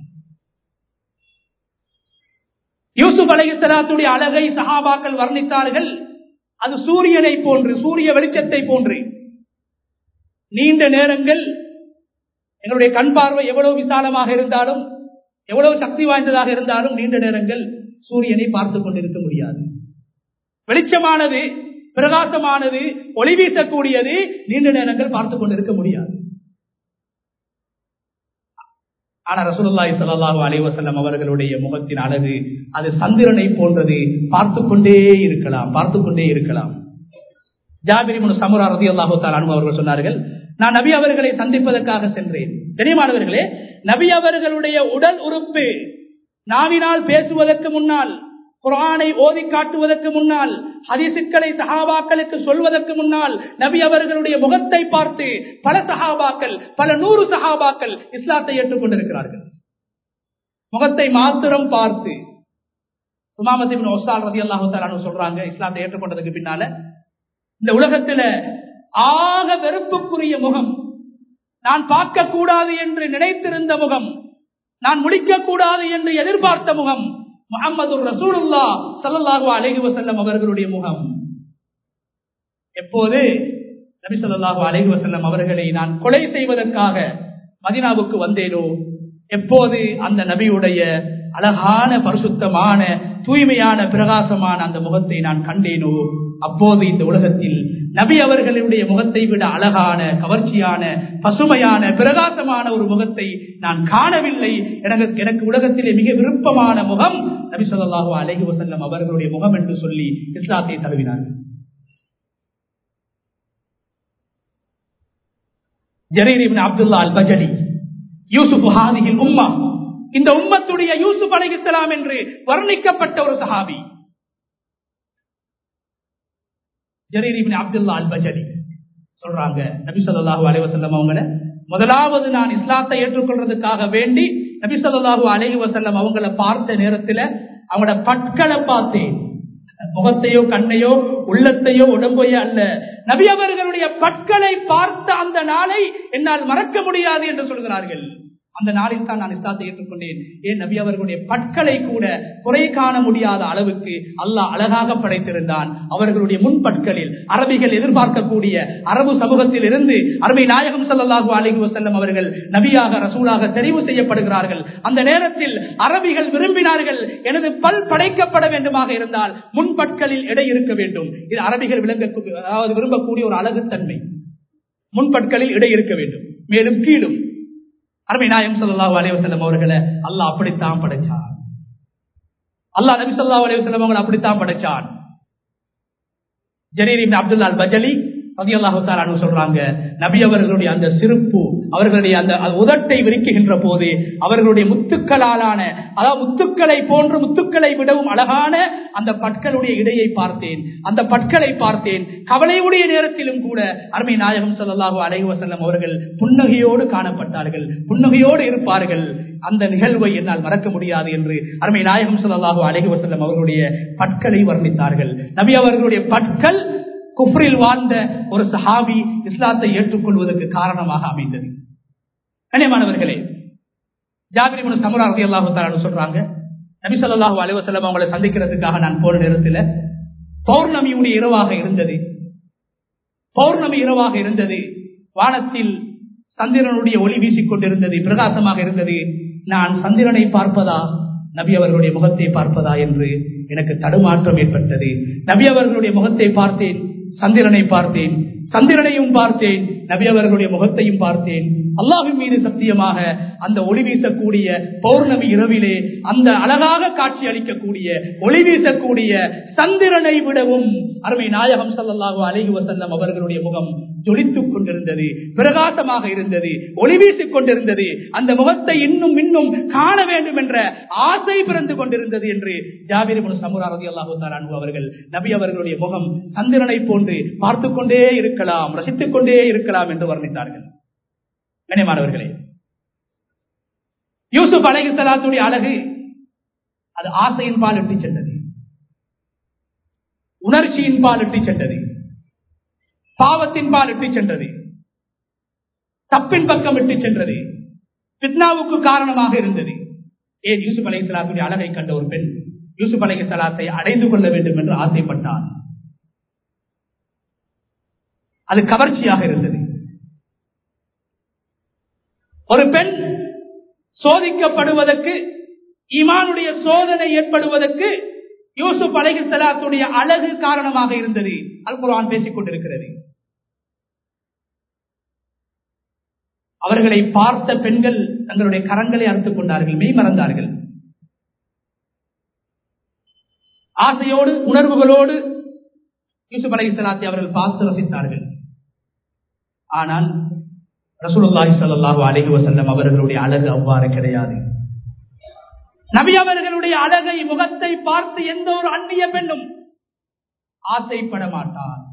யூசுப் அலைஹிஸ்ஸலாத்துடைய அழகை சஹாபாக்கள் வர்ணித்தார்கள் அது சூரியனை போன்று சூரிய வெளிச்சத்தை போன்று நீண்ட நேரங்கள் எங்களுடைய கண் பார்வை எவ்வளவு விசாலமாக இருந்தாலும் எவ்வளவு சக்தி வாய்ந்ததாக இருந்தாலும் நீண்ட நேரங்கள் சூரியனை பார்த்து கொண்டிருக்க முடியாது வெளிச்சமானது பிரகாசமானது ஒளி வீசக்கூடியது நீண்ட நேரங்கள் பார்த்து கொண்டிருக்க முடியாது ஆனா ரசூலுல்லாஹி ஸல்லல்லாஹு அலைஹி வஸல்லம் அவர்களுடைய முகத்தின் அழகு அது சந்திரனை போன்றது பார்த்து கொண்டே இருக்கலாம் பார்த்து கொண்டே இருக்கலாம் ஜாபிர் இப்னு சமுரா ரலியல்லாஹு தஆலா அன்ஹு அவர்கள் சொன்னார்கள் நான் நபி அவர்களை சந்திப்பதற்காக சென்றேன் தெரியுமானவர்களே நபி அவர்களுடைய உடல் உறுப்பு நாவினால் பேசுவதற்கு முன்னால் குரானை ஓதி காட்டுவதற்கு முன்னால் ஹரிசுக்களை சஹாபாக்களுக்கு சொல்வதற்கு முன்னால் நபி அவர்களுடைய முகத்தை பார்த்து பல சஹாபாக்கள் பல நூறு சஹாபாக்கள் இஸ்லாத்தை ஏற்றுக்கொண்டிருக்கிறார்கள் முகத்தை மாத்திரம் பார்த்து சுமாமத்தின் ஒசால் ரதி அல்லாஹு சொல்றாங்க இஸ்லாத்தை ஏற்றுக்கொண்டதுக்கு பின்னால இந்த உலகத்துல ஆக வெறுப்புக்குரிய முகம் நான் பார்க்க கூடாது என்று நினைத்திருந்த முகம் நான் முடிக்க கூடாது என்று எதிர்பார்த்த முகம் முகமது ரசூலுல்லா சல்லாஹு அலஹி வசல்லம் அவர்களுடைய முகம் எப்போது நபி சொல்லாஹு அலஹி வசல்லம் அவர்களை நான் கொலை செய்வதற்காக மதினாவுக்கு வந்தேனோ எப்போது அந்த நபியுடைய அழகான பரிசுத்தமான தூய்மையான பிரகாசமான அந்த முகத்தை நான் கண்டேனோ அப்போது இந்த உலகத்தில் நபி அவர்களுடைய முகத்தை விட அழகான கவர்ச்சியான பசுமையான பிரகாசமான ஒரு முகத்தை நான் காணவில்லை எனக்கு எனக்கு உலகத்திலே மிக விருப்பமான முகம் நபி சொல்லாஹு அலஹி வசல்லம் அவர்களுடைய முகம் என்று சொல்லி இஸ்லாத்தை தழுவினார்கள் ஜரீர் அப்துல்லா அல் பஜலி யூசுப் ஹாதிகில் உம்மா இந்த உம்மத்துடைய யூசுப் அலைஹிஸ்ஸலாம் என்று வர்ணிக்கப்பட்ட ஒரு சஹாபி ஜரீர் இப்னு அப்துல்லா அல் பஜலி சொல்றாங்க நபி ஸல்லல்லாஹு அலைஹி வஸல்லம் அவங்கள முதலாவது நான் இஸ்லாத்தை ஏற்றுக்கொள்றதுக்காக வேண்டி நபி ஸல்லல்லாஹு அலைஹி வஸல்லம் அவங்கள பார்த்த நேரத்துல அவங்களோட பற்களை பார்த்தேன் முகத்தையோ கண்ணையோ உள்ளத்தையோ உடம்பையோ அல்ல நபி அவர்களுடைய பற்களை பார்த்த அந்த நாளை என்னால் மறக்க முடியாது என்று சொல்கிறார்கள் அந்த நாளில் தான் நான் இஸ்லாத்தை ஏற்றுக்கொண்டேன் ஏன் நபி அவர்களுடைய பற்களை கூட குறை காண முடியாத அளவுக்கு அல்லாஹ் அழகாக படைத்திருந்தான் அவர்களுடைய முன்பற்களில் அரபிகள் எதிர்பார்க்கக்கூடிய அரபு சமூகத்தில் இருந்து அரபி நாயகம் ஸல்லல்லாஹு அலைஹி வஸல்லம் அவர்கள் நபியாக ரசூலாக தெரிவு செய்யப்படுகிறார்கள் அந்த நேரத்தில் அரபிகள் விரும்பினார்கள் எனது பல் படைக்கப்பட வேண்டுமாக இருந்தால் முன்பற்களில் எடை இருக்க வேண்டும் இது அரபிகள் விளங்க அதாவது விரும்பக்கூடிய ஒரு அழகுத்தன்மை முன்பற்களில் இடை இருக்க வேண்டும் மேலும் கீழும் அருமை நாயம் ஸல்லல்லாஹு அலைஹி வஸல்லம் அவர்களை அல்லாஹ் அப்படித்தான் படைச்சான் அல்லாஹ் நபி ஸல்லல்லாஹு அலைஹி வஸல்லம் அவங்களை அப்படித்தான் படைச்சான் ஜரீர் இப்னு அப்துல்லா அல் பஜலி ரலியல்லாஹு தஆலா அன்ஹு சொல்றாங்க நபி அவர்களுடைய அந்த சிரிப்பு அவர்களுடைய அந்த அந்த உதட்டை விரிக்குகின்ற போது அவர்களுடைய முத்துக்களாலான அதாவது முத்துக்களை போன்று முத்துக்களை விடவும் அழகான அந்த பற்களுடைய இடையை பார்த்தேன் அந்த பற்களை பார்த்தேன் கவலையுடைய நேரத்திலும் கூட அருமை நாயகம் ஸல்லல்லாஹு அலைஹி வஸல்லம் அவர்கள் புன்னகையோடு காணப்பட்டார்கள் புன்னகையோடு இருப்பார்கள் அந்த நிகழ்வை என்னால் மறக்க முடியாது என்று அருமை நாயகம் ஸல்லல்லாஹு அலைஹி வஸல்லம் அவர்களுடைய பற்களை வர்ணித்தார்கள் நபி அவர்களுடைய பற்கள் குஃப்ரில் வாழ்ந்த ஒரு சஹாபி இஸ்லாத்தை ஏற்றுக்கொள்வதற்கு காரணமாக அமைந்தது கண்ணியமானவர்களே ஜாபிரி சமுரா ரதி அல்லாஹு சொல்றாங்க நபி ஸல்லல்லாஹு அலைஹி வஸல்லம் அவங்களை சந்திக்கிறதுக்காக நான் போன நேரத்தில் பௌர்ணமியுடைய இரவாக இருந்தது பௌர்ணமி இரவாக இருந்தது வானத்தில் சந்திரனுடைய ஒளி வீசிக் கொண்டிருந்தது பிரகாசமாக இருந்தது நான் சந்திரனை பார்ப்பதா நபி அவர்களுடைய முகத்தை பார்ப்பதா என்று எனக்கு தடுமாற்றம் ஏற்பட்டது நபி அவர்களுடைய முகத்தை பார்த்தேன் சந்திரனை பார்த்தேன் சந்திரனையும் பார்த்தேன் நபி அவர்களுடைய முகத்தையும் பார்த்தேன் அல்லாஹின் மீது சத்தியமாக அந்த ஒளி வீசக்கூடிய பௌர்ணமி இரவிலே அந்த அழகாக காட்சி அளிக்கக்கூடிய ஒளி வீசக்கூடிய சந்திரனை விடவும் அருமை நாயகம் ஸல்லல்லாஹு அலைஹி வஸல்லம் அவர்களுடைய முகம் ஜொலித்துக் கொண்டிருந்தது பிரகாசமாக இருந்தது ஒளி வீசிக் கொண்டிருந்தது அந்த முகத்தை இன்னும் இன்னும் காண வேண்டும் என்ற ஆசை பிறந்து கொண்டிருந்தது என்று ஜாபிர் இப்னு சமுரா ரலியல்லாஹு தஆலா அன்ஹு அவர்கள் நபி அவர்களுடைய முகம் சந்திரனை போன்று பார்த்துக் கொண்டே இருக்கலாம் ரசித்துக் கொண்டே இருக்கலாம் என்று வர்ணித்தார்கள் கண்ணியமானவர்களே யூசுப் அலைஹி ஸலாத்துடைய அழகு அது ஆசையின் பால் இட்டு சென்றது உணர்ச்சியின் பால் இட்டு சென்றது பாவத்தின் பால் இட்டு சென்றது தப்பின் பக்கம் இட்டு சென்றது பித்னாவுக்கு காரணமாக இருந்தது ஏன் யூசுப் அலை சலாத்துடைய அழகை கண்ட ஒரு பெண் யூசுப் அலை சலாத்தை அடைந்து கொள்ள வேண்டும் என்று ஆசைப்பட்டார் அது கவர்ச்சியாக இருந்தது ஒரு பெண் சோதிக்கப்படுவதற்கு ஈமானுடைய சோதனை ஏற்படுவதற்கு யூசுப் அலைஹி சலாத்துடைய அழகு காரணமாக இருந்தது அல் குர்ஆன் பேசிக் கொண்டிருக்கிறது அவர்களை பார்த்த பெண்கள் தங்களுடைய கரங்களை அறுத்துக் கொண்டார்கள் மெய் மறந்தார்கள் ஆசையோடு உணர்வுகளோடு யூசுப் அலை சலாத்தை அவர்கள் பார்த்து ரசித்தார்கள் ஆனால் ரசூலுல்லாஹி ஸல்லல்லாஹு அலைஹி வஸல்லம் அவர்களுடைய அழகு அவ்வாறு கிடையாது நபி அவர்களுடைய அழகை முகத்தை பார்த்து எந்த ஒரு அந்நிய பெண்ணும் ஆசைப்பட மாட்டார்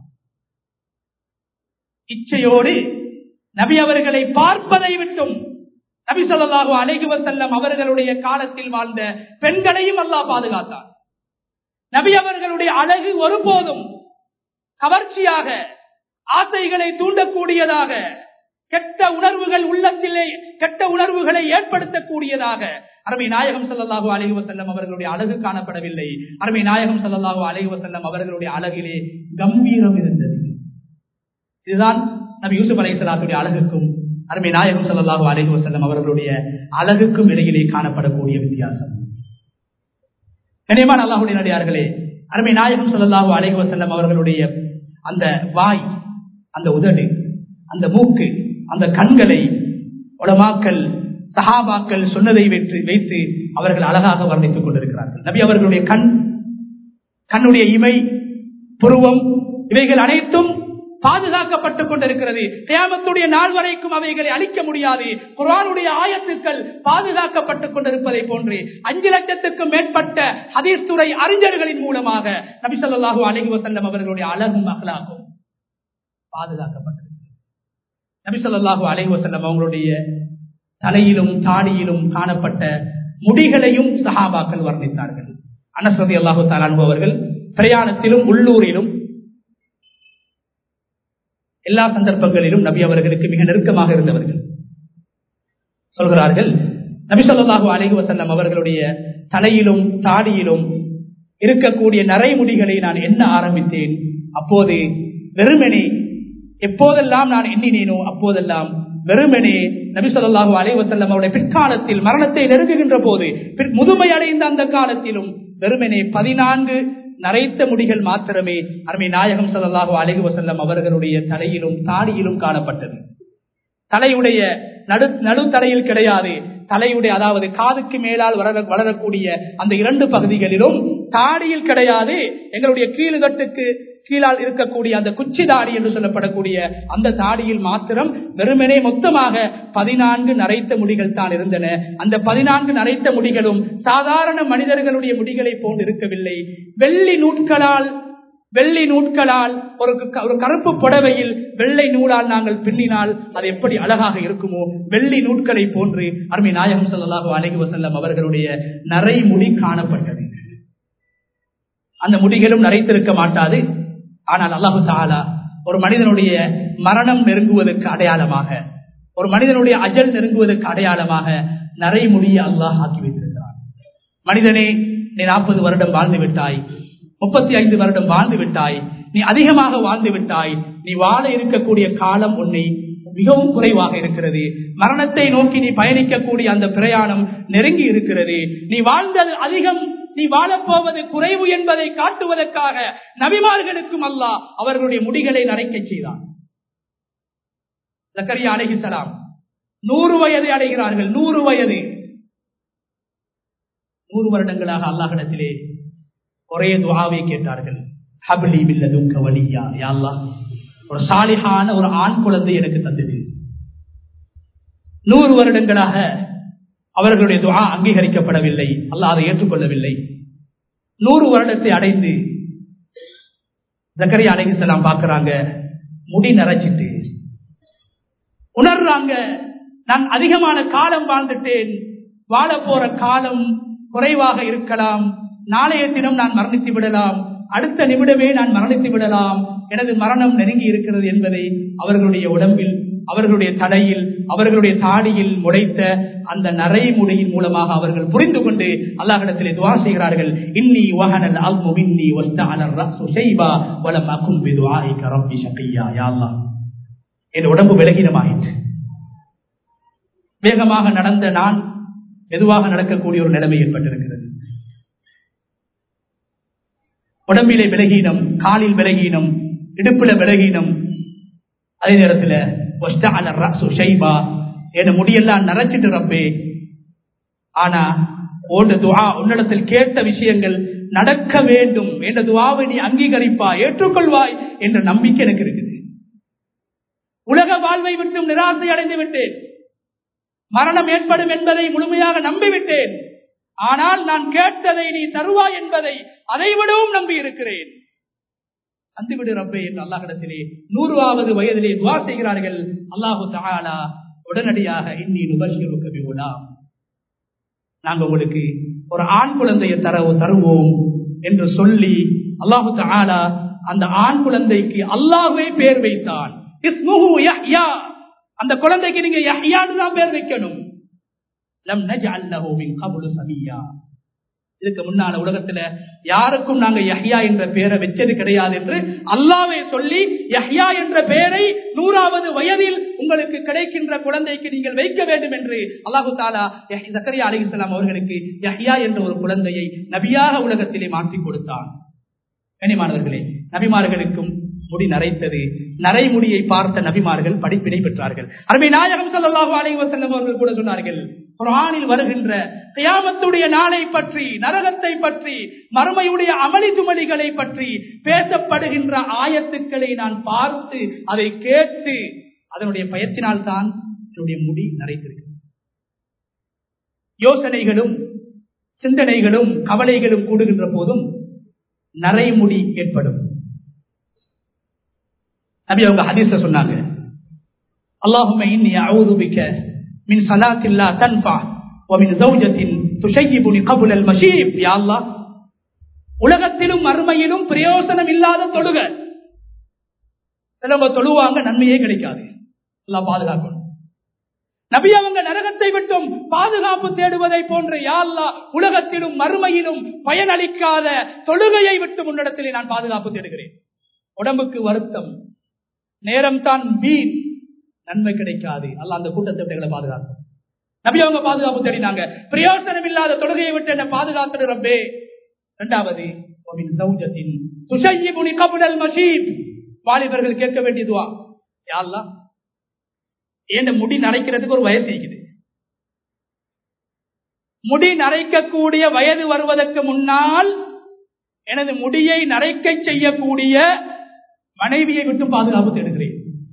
இச்சையோடு நபி அவர்களை பார்ப்பதை விட்டும் நபி ஸல்லல்லாஹு அலைஹி வஸல்லம் அவர்களுடைய காலத்தில் வாழ்ந்த பெண்களையும் அல்லாஹ் பாதுகாத்தார் நபி அவர்களுடைய அழகு ஒருபோதும் கவர்ச்சியாக ஆசைகளை தூண்டக்கூடியதாக கெட்ட உணர்வுகள் உள்ளத்திலே கெட்ட உணர்வுகளை ஏற்படுத்தக்கூடியதாக அருமை நாயகம் ஸல்லல்லாஹு அலைஹி வஸல்லம் அவர்களுடைய அழகு காணப்படவில்லை அருமை நாயகம் ஸல்லல்லாஹு அலைஹி வஸல்லம் அவர்களுடைய அழகிலே கம்பீரம் இருந்தது இதுதான் நபி யூசுப் அலைஹிஸ்ஸலாத்துடைய அழகுக்கும் அருமை நாயகம் ஸல்லல்லாஹு அலைஹி வஸல்லம் அவர்களுடைய அழகுக்கும் இடையிலே காணப்படக்கூடிய வித்தியாசம் கனியமான அல்லாஹுடைய நடிகார்களே அருமை நாயகம் ஸல்லல்லாஹு அலைஹி வஸல்லம் அவர்களுடைய அந்த வாய் அந்த உதடு அந்த மூக்கு அந்த கண்களை உலமாக்கல் சஹாபாக்கள் சொன்னதை வைத்து வைத்து அவர்கள் அழகாக வர்ணித்துக் கொண்டிருக்கிறார்கள் நபி அவர்களுடைய கண் கண்ணுடைய இமை புருவம் இவைகள் அனைத்தும் பாதுகாக்கப்பட்டுக் கொண்டிருக்கிறது தியாமத்துடைய நாள் வரைக்கும் அவைகளை அழிக்க முடியாது குரானுடைய ஆயத்துக்கள் பாதுகாக்கப்பட்டுக் கொண்டிருப்பதை போன்று அஞ்சு லட்சத்துக்கும் மேற்பட்ட ஹதீஸ்துறை அறிஞர்களின் மூலமாக நபிசல்லாஹூ அலஹி வசல்லம் அவர்களுடைய அழகும் அகலாகும் பாதுகாக்கப்பட்டிருக்கிறது நபிசல்லாஹூ அலஹி வசல்லம் அவங்களுடைய தலையிலும் தாடியிலும் காணப்பட்ட முடிகளையும் சஹாபாக்கள் வர்ணித்தார்கள் அனஸ்ரதி அல்லாஹு அவர்கள் பிரயாணத்திலும் உள்ளூரிலும் எல்லா சந்தர்ப்பங்களிலும் நபி அவர்களுக்கு மிக நெருக்கமாக இருந்தவர்கள் சொல்கிறார்கள் நபி சொல்லாஹு அலைஹி வசல்லம் அவர்களுடைய தலையிலும் தாடியிலும் இருக்கக்கூடிய நரைமுடிகளை நான் எண்ண ஆரம்பித்தேன் அப்போது வெறுமனே எப்போதெல்லாம் நான் எண்ணினேனோ அப்போதெல்லாம் வெறுமனே நபி சொல்லாஹு அலைவசல்லம் அவருடைய பிற்காலத்தில் மரணத்தை நெருங்குகின்ற போது முதுமை அடைந்த அந்த காலத்திலும் வெறுமனே பதினான்கு நரைத்த முடிகள் மாத்திரமே அருமை நாயகம் சல்லாஹு அலைஹி வசல்லம் அவர்களுடைய தலையிலும் தாடியிலும் காணப்பட்டது தலையுடைய நடு நடுத்தலையில் கிடையாது தலையுடைய அதாவது காதுக்கு மேலால் வளர வளரக்கூடிய அந்த இரண்டு பகுதிகளிலும் தாடியில் கிடையாது எங்களுடைய கீழ்கட்டுக்கு கீழால் இருக்கக்கூடிய அந்த குச்சி தாடி என்று சொல்லப்படக்கூடிய அந்த தாடியில் மாத்திரம் வெறுமனே மொத்தமாக பதினான்கு நரைத்த முடிகள் தான் இருந்தன அந்த பதினான்கு நரைத்த முடிகளும் சாதாரண மனிதர்களுடைய முடிகளை போன்று இருக்கவில்லை வெள்ளி நூட்களால் வெள்ளி நூட்களால் ஒரு ஒரு கருப்பு புடவையில் வெள்ளை நூலால் நாங்கள் பின்னினால் அது எப்படி அழகாக இருக்குமோ வெள்ளி நூட்களை போன்று அருமை நாயகம் சொல்லலாக அழகி வசல்லம் அவர்களுடைய நரைமுடி காணப்பட்டது அந்த முடிகளும் நரைத்திருக்க மாட்டாது ஆனால் அல்லாஹு தாலா ஒரு மனிதனுடைய மரணம் நெருங்குவதற்கு அடையாளமாக ஒரு மனிதனுடைய அஜல் நெருங்குவதற்கு அடையாளமாக நரைமுடியை அல்லாஹ் ஆக்கி வைத்திருக்கிறார் மனிதனே நீ நாற்பது வருடம் வாழ்ந்து விட்டாய் முப்பத்தி ஐந்து வருடம் வாழ்ந்து விட்டாய் நீ அதிகமாக வாழ்ந்து விட்டாய் நீ வாழ இருக்கக்கூடிய காலம் உன்னை மிகவும் குறைவாக இருக்கிறது மரணத்தை நோக்கி நீ பயணிக்கக்கூடிய அந்த பிரயாணம் நெருங்கி இருக்கிறது நீ வாழ்ந்தது அதிகம் நீ வாழப்போவது குறைவு என்பதை காட்டுவதற்காக நபிமார்களுக்கும் அல்லா அவர்களுடைய முடிகளை நரைக்க செய்தான் சக்கரியா அழகிசலாம் நூறு வயது அடைகிறார்கள் நூறு வயது நூறு வருடங்களாக அல்லாஹிடத்திலே ஒரே துவாவை கேட்டார்கள் ஹபிலி பில்லதும் கவலியா யாழ்லா ஒரு சாலிகான ஒரு ஆண் குழந்தை எனக்கு தந்தது நூறு வருடங்களாக அவர்களுடைய துவா அங்கீகரிக்கப்படவில்லை அல்லாஹ் அதை ஏற்றுக்கொள்ளவில்லை நூறு வருடத்தை அடைந்து ஜக்கரியா அலைகிசலாம் பார்க்கிறாங்க முடி நரைச்சிட்டு உணர்றாங்க நான் அதிகமான காலம் வாழ்ந்துட்டேன் வாழ போற காலம் குறைவாக இருக்கலாம் நாளைய தினம் நான் மரணித்து விடலாம் அடுத்த நிமிடமே நான் மரணித்து விடலாம் எனது மரணம் நெருங்கி இருக்கிறது என்பதை அவர்களுடைய உடம்பில் அவர்களுடைய தலையில் அவர்களுடைய தாடியில் முளைத்த அந்த நரைமுடியின் மூலமாக அவர்கள் புரிந்து கொண்டு அல்லாஹிடத்திலே துவா செய்கிறார்கள் இன்னி வஹனல் அல்மு மின்னி வஸ்தஅல ரஸு ஷைபா வலம் அகுன் பிதுஆஇக ரப்பி ஷகியா யா அல்லாஹ் என் உடம்பு விலகினமாயிற்று வேகமாக நடந்த நான் மெதுவாக நடக்கக்கூடிய ஒரு நிலைமை ஏற்பட்டிருக்கிறது உடம்பிலே விலகீனம் காலில் விலகீனம் இடுப்புல விலகீனம் அதே நேரத்தில் என் முடியெல்லாம் நரைச்சிட்டு ரப்பே ஆனா ஓண்ட துவா உன்னிடத்தில் கேட்ட விஷயங்கள் நடக்க வேண்டும் என்ற துவாவை நீ அங்கீகரிப்பா ஏற்றுக்கொள்வாய் என்ற நம்பிக்கை எனக்கு இருக்குது உலக வாழ்வை விட்டும் நிராசை அடைந்து விட்டேன் மரணம் ஏற்படும் என்பதை முழுமையாக நம்பிவிட்டேன் ஆனால் நான் கேட்டதை நீ தருவாய் என்பதை அதை விடவும் நம்பி இருக்கிறேன் அந்துவிடு ரப்பே என்று அல்லாஹிடத்திலே நூறுவாவது வயதிலே துவா செய்கிறார்கள் அல்லாஹு தாலா உடனடியாக இன்னி நுபஷிருக்கு விவுலாம் நாங்க உங்களுக்கு ஒரு ஆண் குழந்தையை தர தருவோம் என்று சொல்லி அல்லாஹு தாலா அந்த ஆண் குழந்தைக்கு அல்லாஹுவே பேர் வைத்தான் அந்த குழந்தைக்கு நீங்க யஹ்யான்னு தான் பேர் வைக்கணும் லம் நஜ்அல் லஹு மின் கப்லு சமியா இதுக்கு முன்னால உலகத்துல யாருக்கும் நாங்க யஹ்யா என்ற பெயரை வச்சது கிடையாது என்று அல்லாவே சொல்லி யஹ்யா என்ற பெயரை நூறாவது வயதில் உங்களுக்கு கிடைக்கின்ற குழந்தைக்கு நீங்கள் வைக்க வேண்டும் என்று அல்லாஹு தாலா ஜக்கரியா அலி இஸ்லாம் அவர்களுக்கு யஹ்யா என்ற ஒரு குழந்தையை நபியாக உலகத்திலே மாற்றி கொடுத்தான் கனிமானவர்களே நபிமார்களுக்கும் முடி நரைத்தது நரைமுடியை பார்த்த நபிமார்கள் படிப்பினை பெற்றார்கள் அருமை நாயகம் சல்லாஹூ அலைவசல்லம் அவர்கள் கூட சொன்னார்கள் குரானில் வருகின்ற கியாமத்துடைய நாளை பற்றி நரகத்தை பற்றி மறுமையுடைய அமளி துமளிகளை பற்றி பேசப்படுகின்ற ஆயத்துக்களை நான் பார்த்து அதை கேட்டு அதனுடைய பயத்தினால் தான் என்னுடைய முடி நரைத்திருக்கிறது யோசனைகளும் சிந்தனைகளும் கவலைகளும் கூடுகின்ற போதும் நரைமுடி ஏற்படும் நபி அவங்க ஹதீஸ சொன்னாங்க அல்லாஹுமே இன்னி அவுதுபிக்க மின் சலாத்தில்லா தன்பா ومن زوجة تشيبني قبل المشيب يا الله உலகத்திலும் மறுமையிலும் பிரயோசனம் இல்லாத தொழுக சிலவங்க தொழுவாங்க நன்மையே கிடைக்காது எல்லாம் பாதுகாக்கணும் நபி அவங்க நரகத்தை விட்டும் பாதுகாப்பு தேடுவதை போன்ற யாழ்லா உலகத்திலும் மறுமையிலும் பயனளிக்காத தொழுகையை விட்டு முன்னிடத்திலே நான் பாதுகாப்பு தேடுகிறேன் உடம்புக்கு வருத்தம் நேரம் தான் வீண் நன்மை கிடைக்காது அல்ல அந்த கூட்டத்தை விட்டு பாதுகாக்கும் நபி அவங்க பாதுகாப்பு தேடினாங்க பிரயோசனம் இல்லாத தொழுகையை விட்டு என்ன பாதுகாத்து ரப்பே இரண்டாவது வாலிபர்கள் கேட்க வேண்டியதுவா யாழ்லாம் ஏன் முடி நரைக்கிறதுக்கு ஒரு வயசு இருக்குது முடி நரைக்கக்கூடிய வயது வருவதற்கு முன்னால் எனது முடியை நரைக்க செய்யக்கூடிய மனைவியை விட்டு பாதுகாப்பு தேடுகிறேன்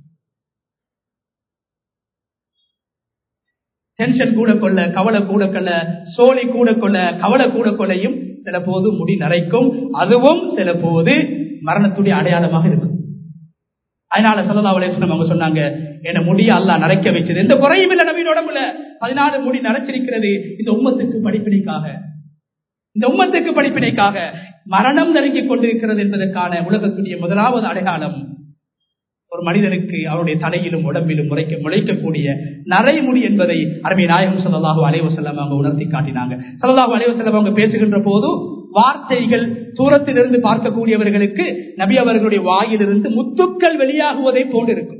டென்ஷன் கூட கொள்ள கவலை கூட கொள்ள சோழி கூட கொள்ள கவலை கூட கொள்ளையும் சில போது முடி நரைக்கும் அதுவும் சில போது மரணத்துடைய அடையாளமாக இருக்கும் அதனால சல்லா அலேஸ்வரம் அவங்க சொன்னாங்க என்ன முடிய அல்லா நரைக்க வச்சது எந்த குறையும் இல்லை நவீன உடம்புல பதினாலு முடி நரைச்சிருக்கிறது இந்த உம்மத்துக்கு படிப்பினைக்காக இந்த உம்மத்துக்கு படிப்பினைக்காக மரணம் நெருங்கிக் கொண்டிருக்கிறது என்பதற்கான உலகத்துடைய முதலாவது அடையாளம் ஒரு மனிதனுக்கு அவருடைய தலையிலும் உடம்பிலும் முறைக்க முளைக்கக்கூடிய நரைமுடி என்பதை அருமை நாயகம் சல்லாஹூ அலைவசல்லம் அவங்க உணர்த்தி காட்டினாங்க சல்லாஹூ அலைவசல்லம் அவங்க பேசுகின்ற போது வார்த்தைகள் தூரத்திலிருந்து பார்க்கக்கூடியவர்களுக்கு நபி அவர்களுடைய வாயிலிருந்து முத்துக்கள் வெளியாகுவதை போன்றிருக்கும்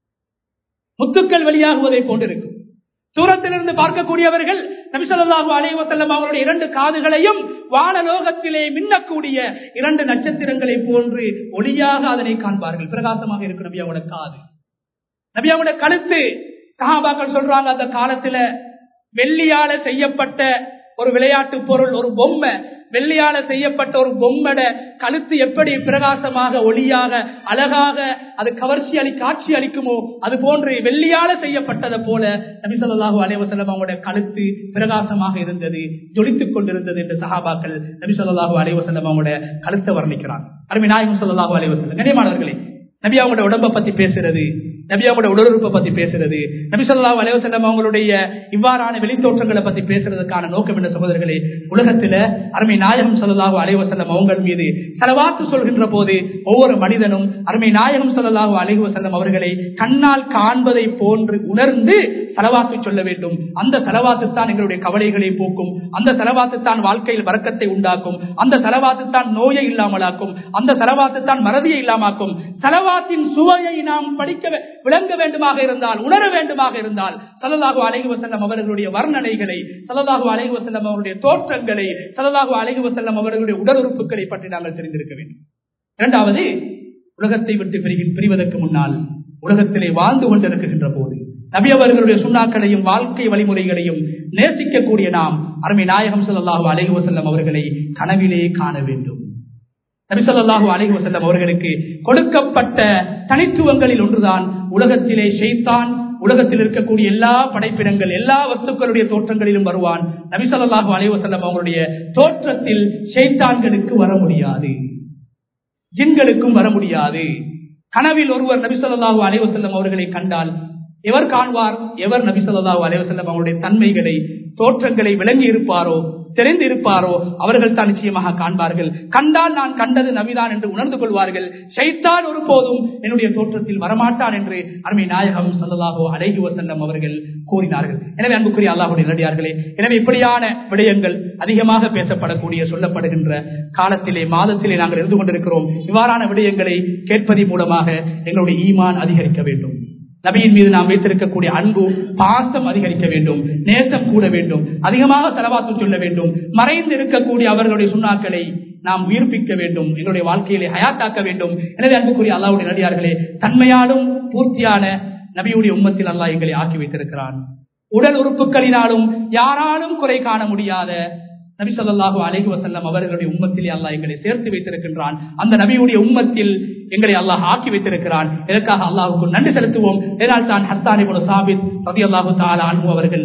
முத்துக்கள் வெளியாகுவதை போன்றிருக்கும் தூரத்திலிருந்து பார்க்கக்கூடியவர்கள் நபிசல்லாஹு அலைவசல்லம் அவருடைய இரண்டு காதுகளையும் வானலோகத்திலே மின்னக்கூடிய இரண்டு நட்சத்திரங்களை போன்று ஒளியாக அதனை காண்பார்கள் பிரகாசமாக இருக்கும் நபியாவோட காது நபியாவோட கழுத்து சகாபாக்கள் சொல்றாங்க அந்த காலத்துல வெள்ளியால செய்யப்பட்ட ஒரு விளையாட்டு பொருள் ஒரு பொம்மை வெள்ளியால செய்யப்பட்ட ஒரு பொம்மட கழுத்து எப்படி பிரகாசமாக ஒளியாக அழகாக அது கவர்ச்சி அளி காட்சி அளிக்குமோ அது போன்று வெள்ளியால செய்யப்பட்டதை போல நபிசல்லாஹு அலைவசல்லம் அவங்களோட கழுத்து பிரகாசமாக இருந்தது ஜொலித்துக் கொண்டிருந்தது என்று சஹாபாக்கள் நபிசல்லாஹு அலைவசல்லம் அவங்களோட கழுத்தை வர்ணிக்கிறார் அருமை நாயகம் சொல்லலாஹு அலைவசல்லம் கனியமானவர்களே நபி அவங்களோட உடம்பை பத்தி பேசுறது நபி அவங்களோட உடலுறுப்பை பத்தி பேசுறது நபி சொல்லா அலைவசல்லம் அவங்களுடைய இவ்வாறான வெளித்தோற்றங்களை பத்தி பேசுறதுக்கான நோக்கம் என்ன சகோதரர்களே உலகத்துல அருமை நாயகம் சொல்லலாஹு அலைவசல்லம் அவங்கள் மீது செலவாத்து சொல்கின்ற போது ஒவ்வொரு மனிதனும் அருமை நாயகம் சொல்லலாஹு அலைவசல்லம் அவர்களை கண்ணால் காண்பதை போன்று உணர்ந்து செலவாத்து சொல்ல வேண்டும் அந்த செலவாத்து தான் எங்களுடைய கவலைகளை போக்கும் அந்த செலவாத்து தான் வாழ்க்கையில் வரக்கத்தை உண்டாக்கும் அந்த செலவாத்து தான் நோயை இல்லாமலாக்கும் அந்த செலவாத்து தான் மறதியை இல்லாமாக்கும் செலவாத்தின் சுவையை நாம் படிக்க விளங்க வேண்டுமாக இருந்தால் உணர வேண்டுமாக இருந்தால் சல்லல்லாஹு அலைஹி வசல்லம் அவர்களுடைய வர்ணனைகளை சல்லல்லாஹு அலைஹி வசல்லம் அவருடைய தோற்றங்களை சல்லல்லாஹு அலைஹி வசல்லம் அவர்களுடைய உடல் உறுப்புகளை பற்றி நாங்கள் தெரிந்திருக்க வேண்டும் இரண்டாவது உலகத்தை விட்டு பிரிவதற்கு முன்னால் உலகத்திலே வாழ்ந்து கொண்டிருக்கின்ற போது நபி அவர்களுடைய சுண்ணாக்களையும் வாழ்க்கை வழிமுறைகளையும் நேசிக்கக்கூடிய நாம் அருமை நாயகம் சல்லாஹூ அலைஹி வசல்லம் அவர்களை கனவிலே காண வேண்டும் நபிசல்லாஹு அலைஹி வசல்லம் அவர்களுக்கு கொடுக்கப்பட்ட தனித்துவங்களில் ஒன்றுதான் உலகத்திலே ஷெய்தான் உலகத்தில் இருக்கக்கூடிய எல்லா படைப்பிடங்கள் எல்லா வஸ்துக்களுடைய தோற்றங்களிலும் வருவான் நபிசல்லாஹு அலைஹி வசல்லம் அவருடைய தோற்றத்தில் ஷெய்தான்களுக்கு வர முடியாது ஜின்களுக்கும் வர முடியாது கனவில் ஒருவர் நபிசல்லாஹு அலைஹி வசல்லம் அவர்களை கண்டால் எவர் காண்பார் எவர் நபிசல்லாஹு அலைஹி வசல்லம் அவருடைய தன்மைகளை தோற்றங்களை விளங்கி இருப்பாரோ தெரிந்து இருப்பாரோ அவர்கள் தான் நிச்சயமாக காண்பார்கள் கண்டால் நான் கண்டது நபிதான் என்று உணர்ந்து கொள்வார்கள் ஷைத்தான் ஒருபோதும் என்னுடைய தோற்றத்தில் வரமாட்டான் என்று அருமை நாயகம் சல்லல்லாஹோ அழகி வசல்லம் அவர்கள் கூறினார்கள் எனவே அன்புக்குரிய அல்லாஹுடைய நடிகார்களே எனவே இப்படியான விடயங்கள் அதிகமாக பேசப்படக்கூடிய சொல்லப்படுகின்ற காலத்திலே மாதத்திலே நாங்கள் இருந்து கொண்டிருக்கிறோம் இவ்வாறான விடயங்களை கேட்பதன் மூலமாக எங்களுடைய ஈமான் அதிகரிக்க வேண்டும் நபியின் மீது நாம் வைத்திருக்கக்கூடிய அன்பு பாசம் அதிகரிக்க வேண்டும் நேசம் கூட வேண்டும் அதிகமாக செலவாத்து சொல்ல வேண்டும் மறைந்து இருக்கக்கூடிய அவர்களுடைய சுண்ணாக்களை நாம் உயிர்ப்பிக்க வேண்டும் எங்களுடைய வாழ்க்கையிலே ஹயாத்தாக்க வேண்டும் எனவே அன்புக்குரிய அல்லாவுடைய நடிகார்களே தன்மையாலும் பூர்த்தியான நபியுடைய உம்மத்தில் அல்லாஹ் எங்களை ஆக்கி வைத்திருக்கிறான் உடல் உறுப்புகளினாலும் யாராலும் குறை காண முடியாத நபி சொல்லாஹு அலைஹி வசல்லம் அவர்களுடைய உம்மத்தில் அல்லாஹ் எங்களை சேர்த்து வைத்திருக்கின்றான் அந்த நபியுடைய உம்மத்தில் எங்களை அல்லாஹ் ஆக்கி வைத்திருக்கிறான் இதற்காக அல்லாஹுக்கு நன்றி செலுத்துவோம் இதனால் தான் ஹஸ்தானி சாபித் ரவி அல்லாஹு தாலா அன்பு அவர்கள்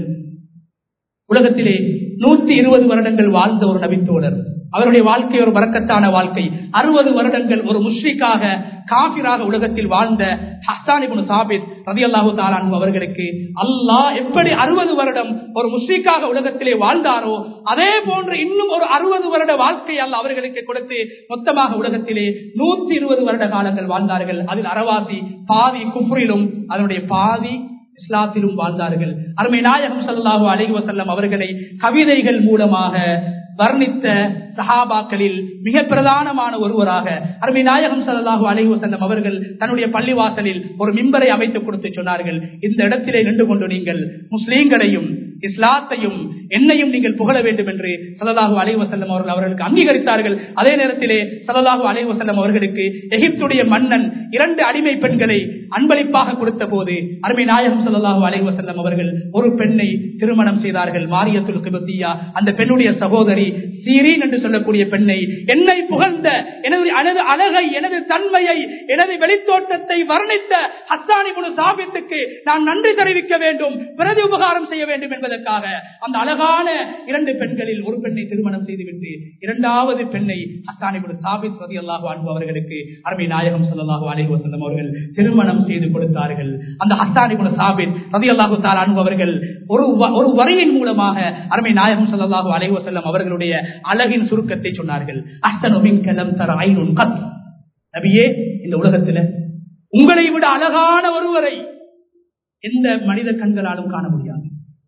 உலகத்திலே நூத்தி இருபது வருடங்கள் வாழ்ந்த ஒரு நபித்தோழர் அவருடைய வாழ்க்கை ஒரு வரக்கத்தான வாழ்க்கை அறுபது வருடங்கள் ஒரு முஷ்ரிக்காக காபிராக உலகத்தில் வாழ்ந்த ஹஸ்தானிபுன் சாபித் ரதி அல்லாஹு தாலான் அவர்களுக்கு அல்லாஹ் எப்படி அறுபது வருடம் ஒரு முஸ்லீக்காக உலகத்திலே வாழ்ந்தாரோ அதே போன்று இன்னும் ஒரு அறுபது வருட வாழ்க்கை அல்ல அவர்களுக்கு கொடுத்து மொத்தமாக உலகத்திலே நூத்தி இருபது வருட காலங்கள் வாழ்ந்தார்கள் அதில் அறவாசி பாதி குஃப்ரிலும் அதனுடைய பாதி இஸ்லாத்திலும் வாழ்ந்தார்கள் அருமை நாயகம் சல்லாஹூ அலி வசல்லம் அவர்களை கவிதைகள் மூலமாக வர்ணித்த சஹாபாக்களில் மிக பிரதானமான ஒருவராக அருமை நாயகம் சல்லாஹூ அலி வசல்லம் அவர்கள் தன்னுடைய பள்ளிவாசலில் ஒரு மிம்பரை அமைத்துக் கொடுத்து சொன்னார்கள் இந்த இடத்திலே நின்று கொண்டு நீங்கள் முஸ்லீம்களையும் இஸ்லாத்தையும் என்னையும் நீங்கள் புகழ வேண்டும் என்று சல்லாஹூ அலை வசல்லம் அவர்கள் அவர்களுக்கு அங்கீகரித்தார்கள் அதே நேரத்திலே சல்லாஹூ அலை வசல்லம் அவர்களுக்கு எகிப்துடைய மன்னன் இரண்டு அடிமை பெண்களை அன்பளிப்பாக கொடுத்த போது அருமை நாயகம் சல்லாஹூ அலை வசல்லம் அவர்கள் ஒரு பெண்ணை திருமணம் செய்தார்கள் மாரியத்துல் கிபத்தியா அந்த பெண்ணுடைய சகோதரி சீரீன் என்று சொல்லக்கூடிய பெண்ணை என்னை புகழ்ந்த எனது எனது அழகை எனது தன்மையை எனது வெளித்தோட்டத்தை வர்ணித்த ஹஸ்தானி முழு சாபித்துக்கு நான் நன்றி தெரிவிக்க வேண்டும் பிரதி உபகாரம் செய்ய வேண்டும் என்பதற்காக அந்த அழகான இரண்டு பெண்களில் ஒரு பெண்ணை திருமணம் செய்துவிட்டு இரண்டாவது பெண்ணை ஹஸ்தானி முழு சாபித் ரதி அல்லாஹு அன்பு அவர்களுக்கு அருமை நாயகம் சொல்லலாஹு அலி வசல்லம் அவர்கள் திருமணம் செய்து கொடுத்தார்கள் அந்த ஹஸ்தானி முழு சாபித் ரதி அல்லாஹு தால் அன்பு அவர்கள் ஒரு ஒரு வரியின் மூலமாக அருமை நாயகம் சொல்லலாஹு அலி வசல்லம் அவர்களுடைய அழகின் சுருக்கத்தை சொன்னார்கள் அஸ்தனுமின் தர ஐநூன் கத் நபியே இந்த உலகத்துல உங்களை விட அழகான ஒருவரை எந்த மனித கண்களாலும் காண முடியாது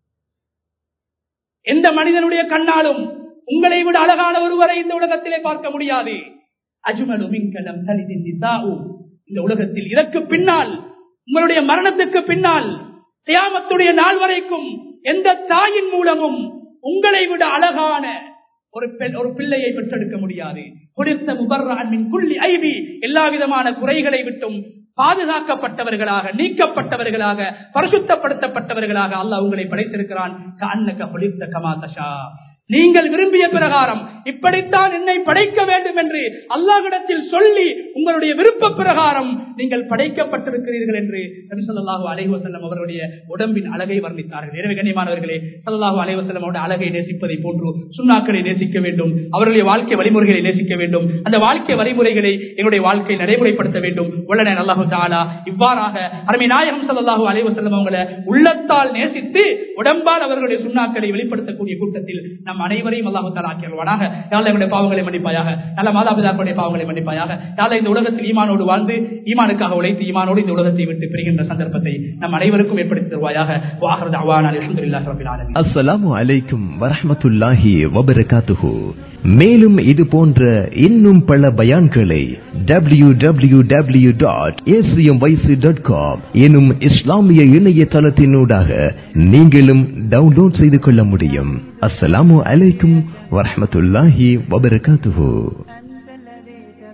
எந்த மனிதனுடைய கண்ணாலும் உங்களை விட அழகான ஒருவரை இந்த உலகத்திலே பார்க்க முடியாது அஜுமலுமிங்கலம் இந்த உலகத்தில் இதற்கு பின்னால் உங்களுடைய மரணத்துக்கு பின்னால் தியாமத்துடைய நாள் வரைக்கும் எந்த தாயின் மூலமும் உங்களை விட அழகான ஒரு பெண் ஒரு பிள்ளையை பெற்றெடுக்க முடியாது குளிர்த்த முபர்ரான் குள்ளி ஐவி எல்லா விதமான குறைகளை விட்டும் பாதுகாக்கப்பட்டவர்களாக நீக்கப்பட்டவர்களாக பரிசுத்தப்படுத்தப்பட்டவர்களாக அல்லாஹ் உங்களை படைத்திருக்கிறான் நீங்கள் விரும்பிய பிரகாரம் இப்படித்தான் என்னை படைக்க வேண்டும் என்று அல்லாஹிடத்தில் சொல்லி உங்களுடைய விருப்ப பிரகாரம் நீங்கள் படைக்கப்பட்டிருக்கிறீர்கள் என்று நபிசல்லாஹு அலைவசல்லம் அவர்களுடைய உடம்பின் அழகை வர்ணித்தார்கள் எனவே கண்ணியமானவர்களே சல்லாஹூ அலைவசல்லம் அவருடைய அழகை நேசிப்பதை போன்று சுண்ணாக்களை நேசிக்க வேண்டும் அவர்களுடைய வாழ்க்கை வழிமுறைகளை நேசிக்க வேண்டும் அந்த வாழ்க்கை வழிமுறைகளை எங்களுடைய வாழ்க்கை நடைமுறைப்படுத்த வேண்டும் உள்ளன அல்லாஹு தாலா இவ்வாறாக அருமை நாயகம் சல்லாஹூ அலைவசல்லம் அவங்களை உள்ளத்தால் நேசித்து உடம்பால் அவர்களுடைய சுண்ணாக்களை வெளிப்படுத்தக்கூடிய கூட்டத்தில் நம் அனைவரையும் அல்லாஹு தாலா ஆக்கியல்வானாக யாழ் எங்களுடைய பாவங்களை மன்னிப்பாயாக நல்ல மாதாபிதாக்களுடைய பாவங்களை மன்னிப்பாயாக யாழ் இந்த உலகத்தில் ஈமானோடு வாழ்ந்து ஈமானுக்காக உழைத்து ஈமானோடு இந்த உலகத்தை விட்டு பெறுகின்ற சந்தர்ப்பத்தை நம் அனைவருக்கும் ஏற்படுத்தி தருவாயாக வாகரது அவான் அலமதுல்லா ரபில் அஸ்ஸலாமு அலைக்கும் வரஹ்மத்துல்லாஹி வபரகாத்துஹு மேலும் இது போன்ற இன்னும் பல பயான்களை W W W dot dot com எனும் இஸ்லாமிய இணையதளத்தினூடாக நீங்களும் டவுன்லோட் செய்து கொள்ள முடியும் அஸ்ஸலாமு அலைக்கும் வரஹ்மத்துல்லாஹி வபரகாத்துஹு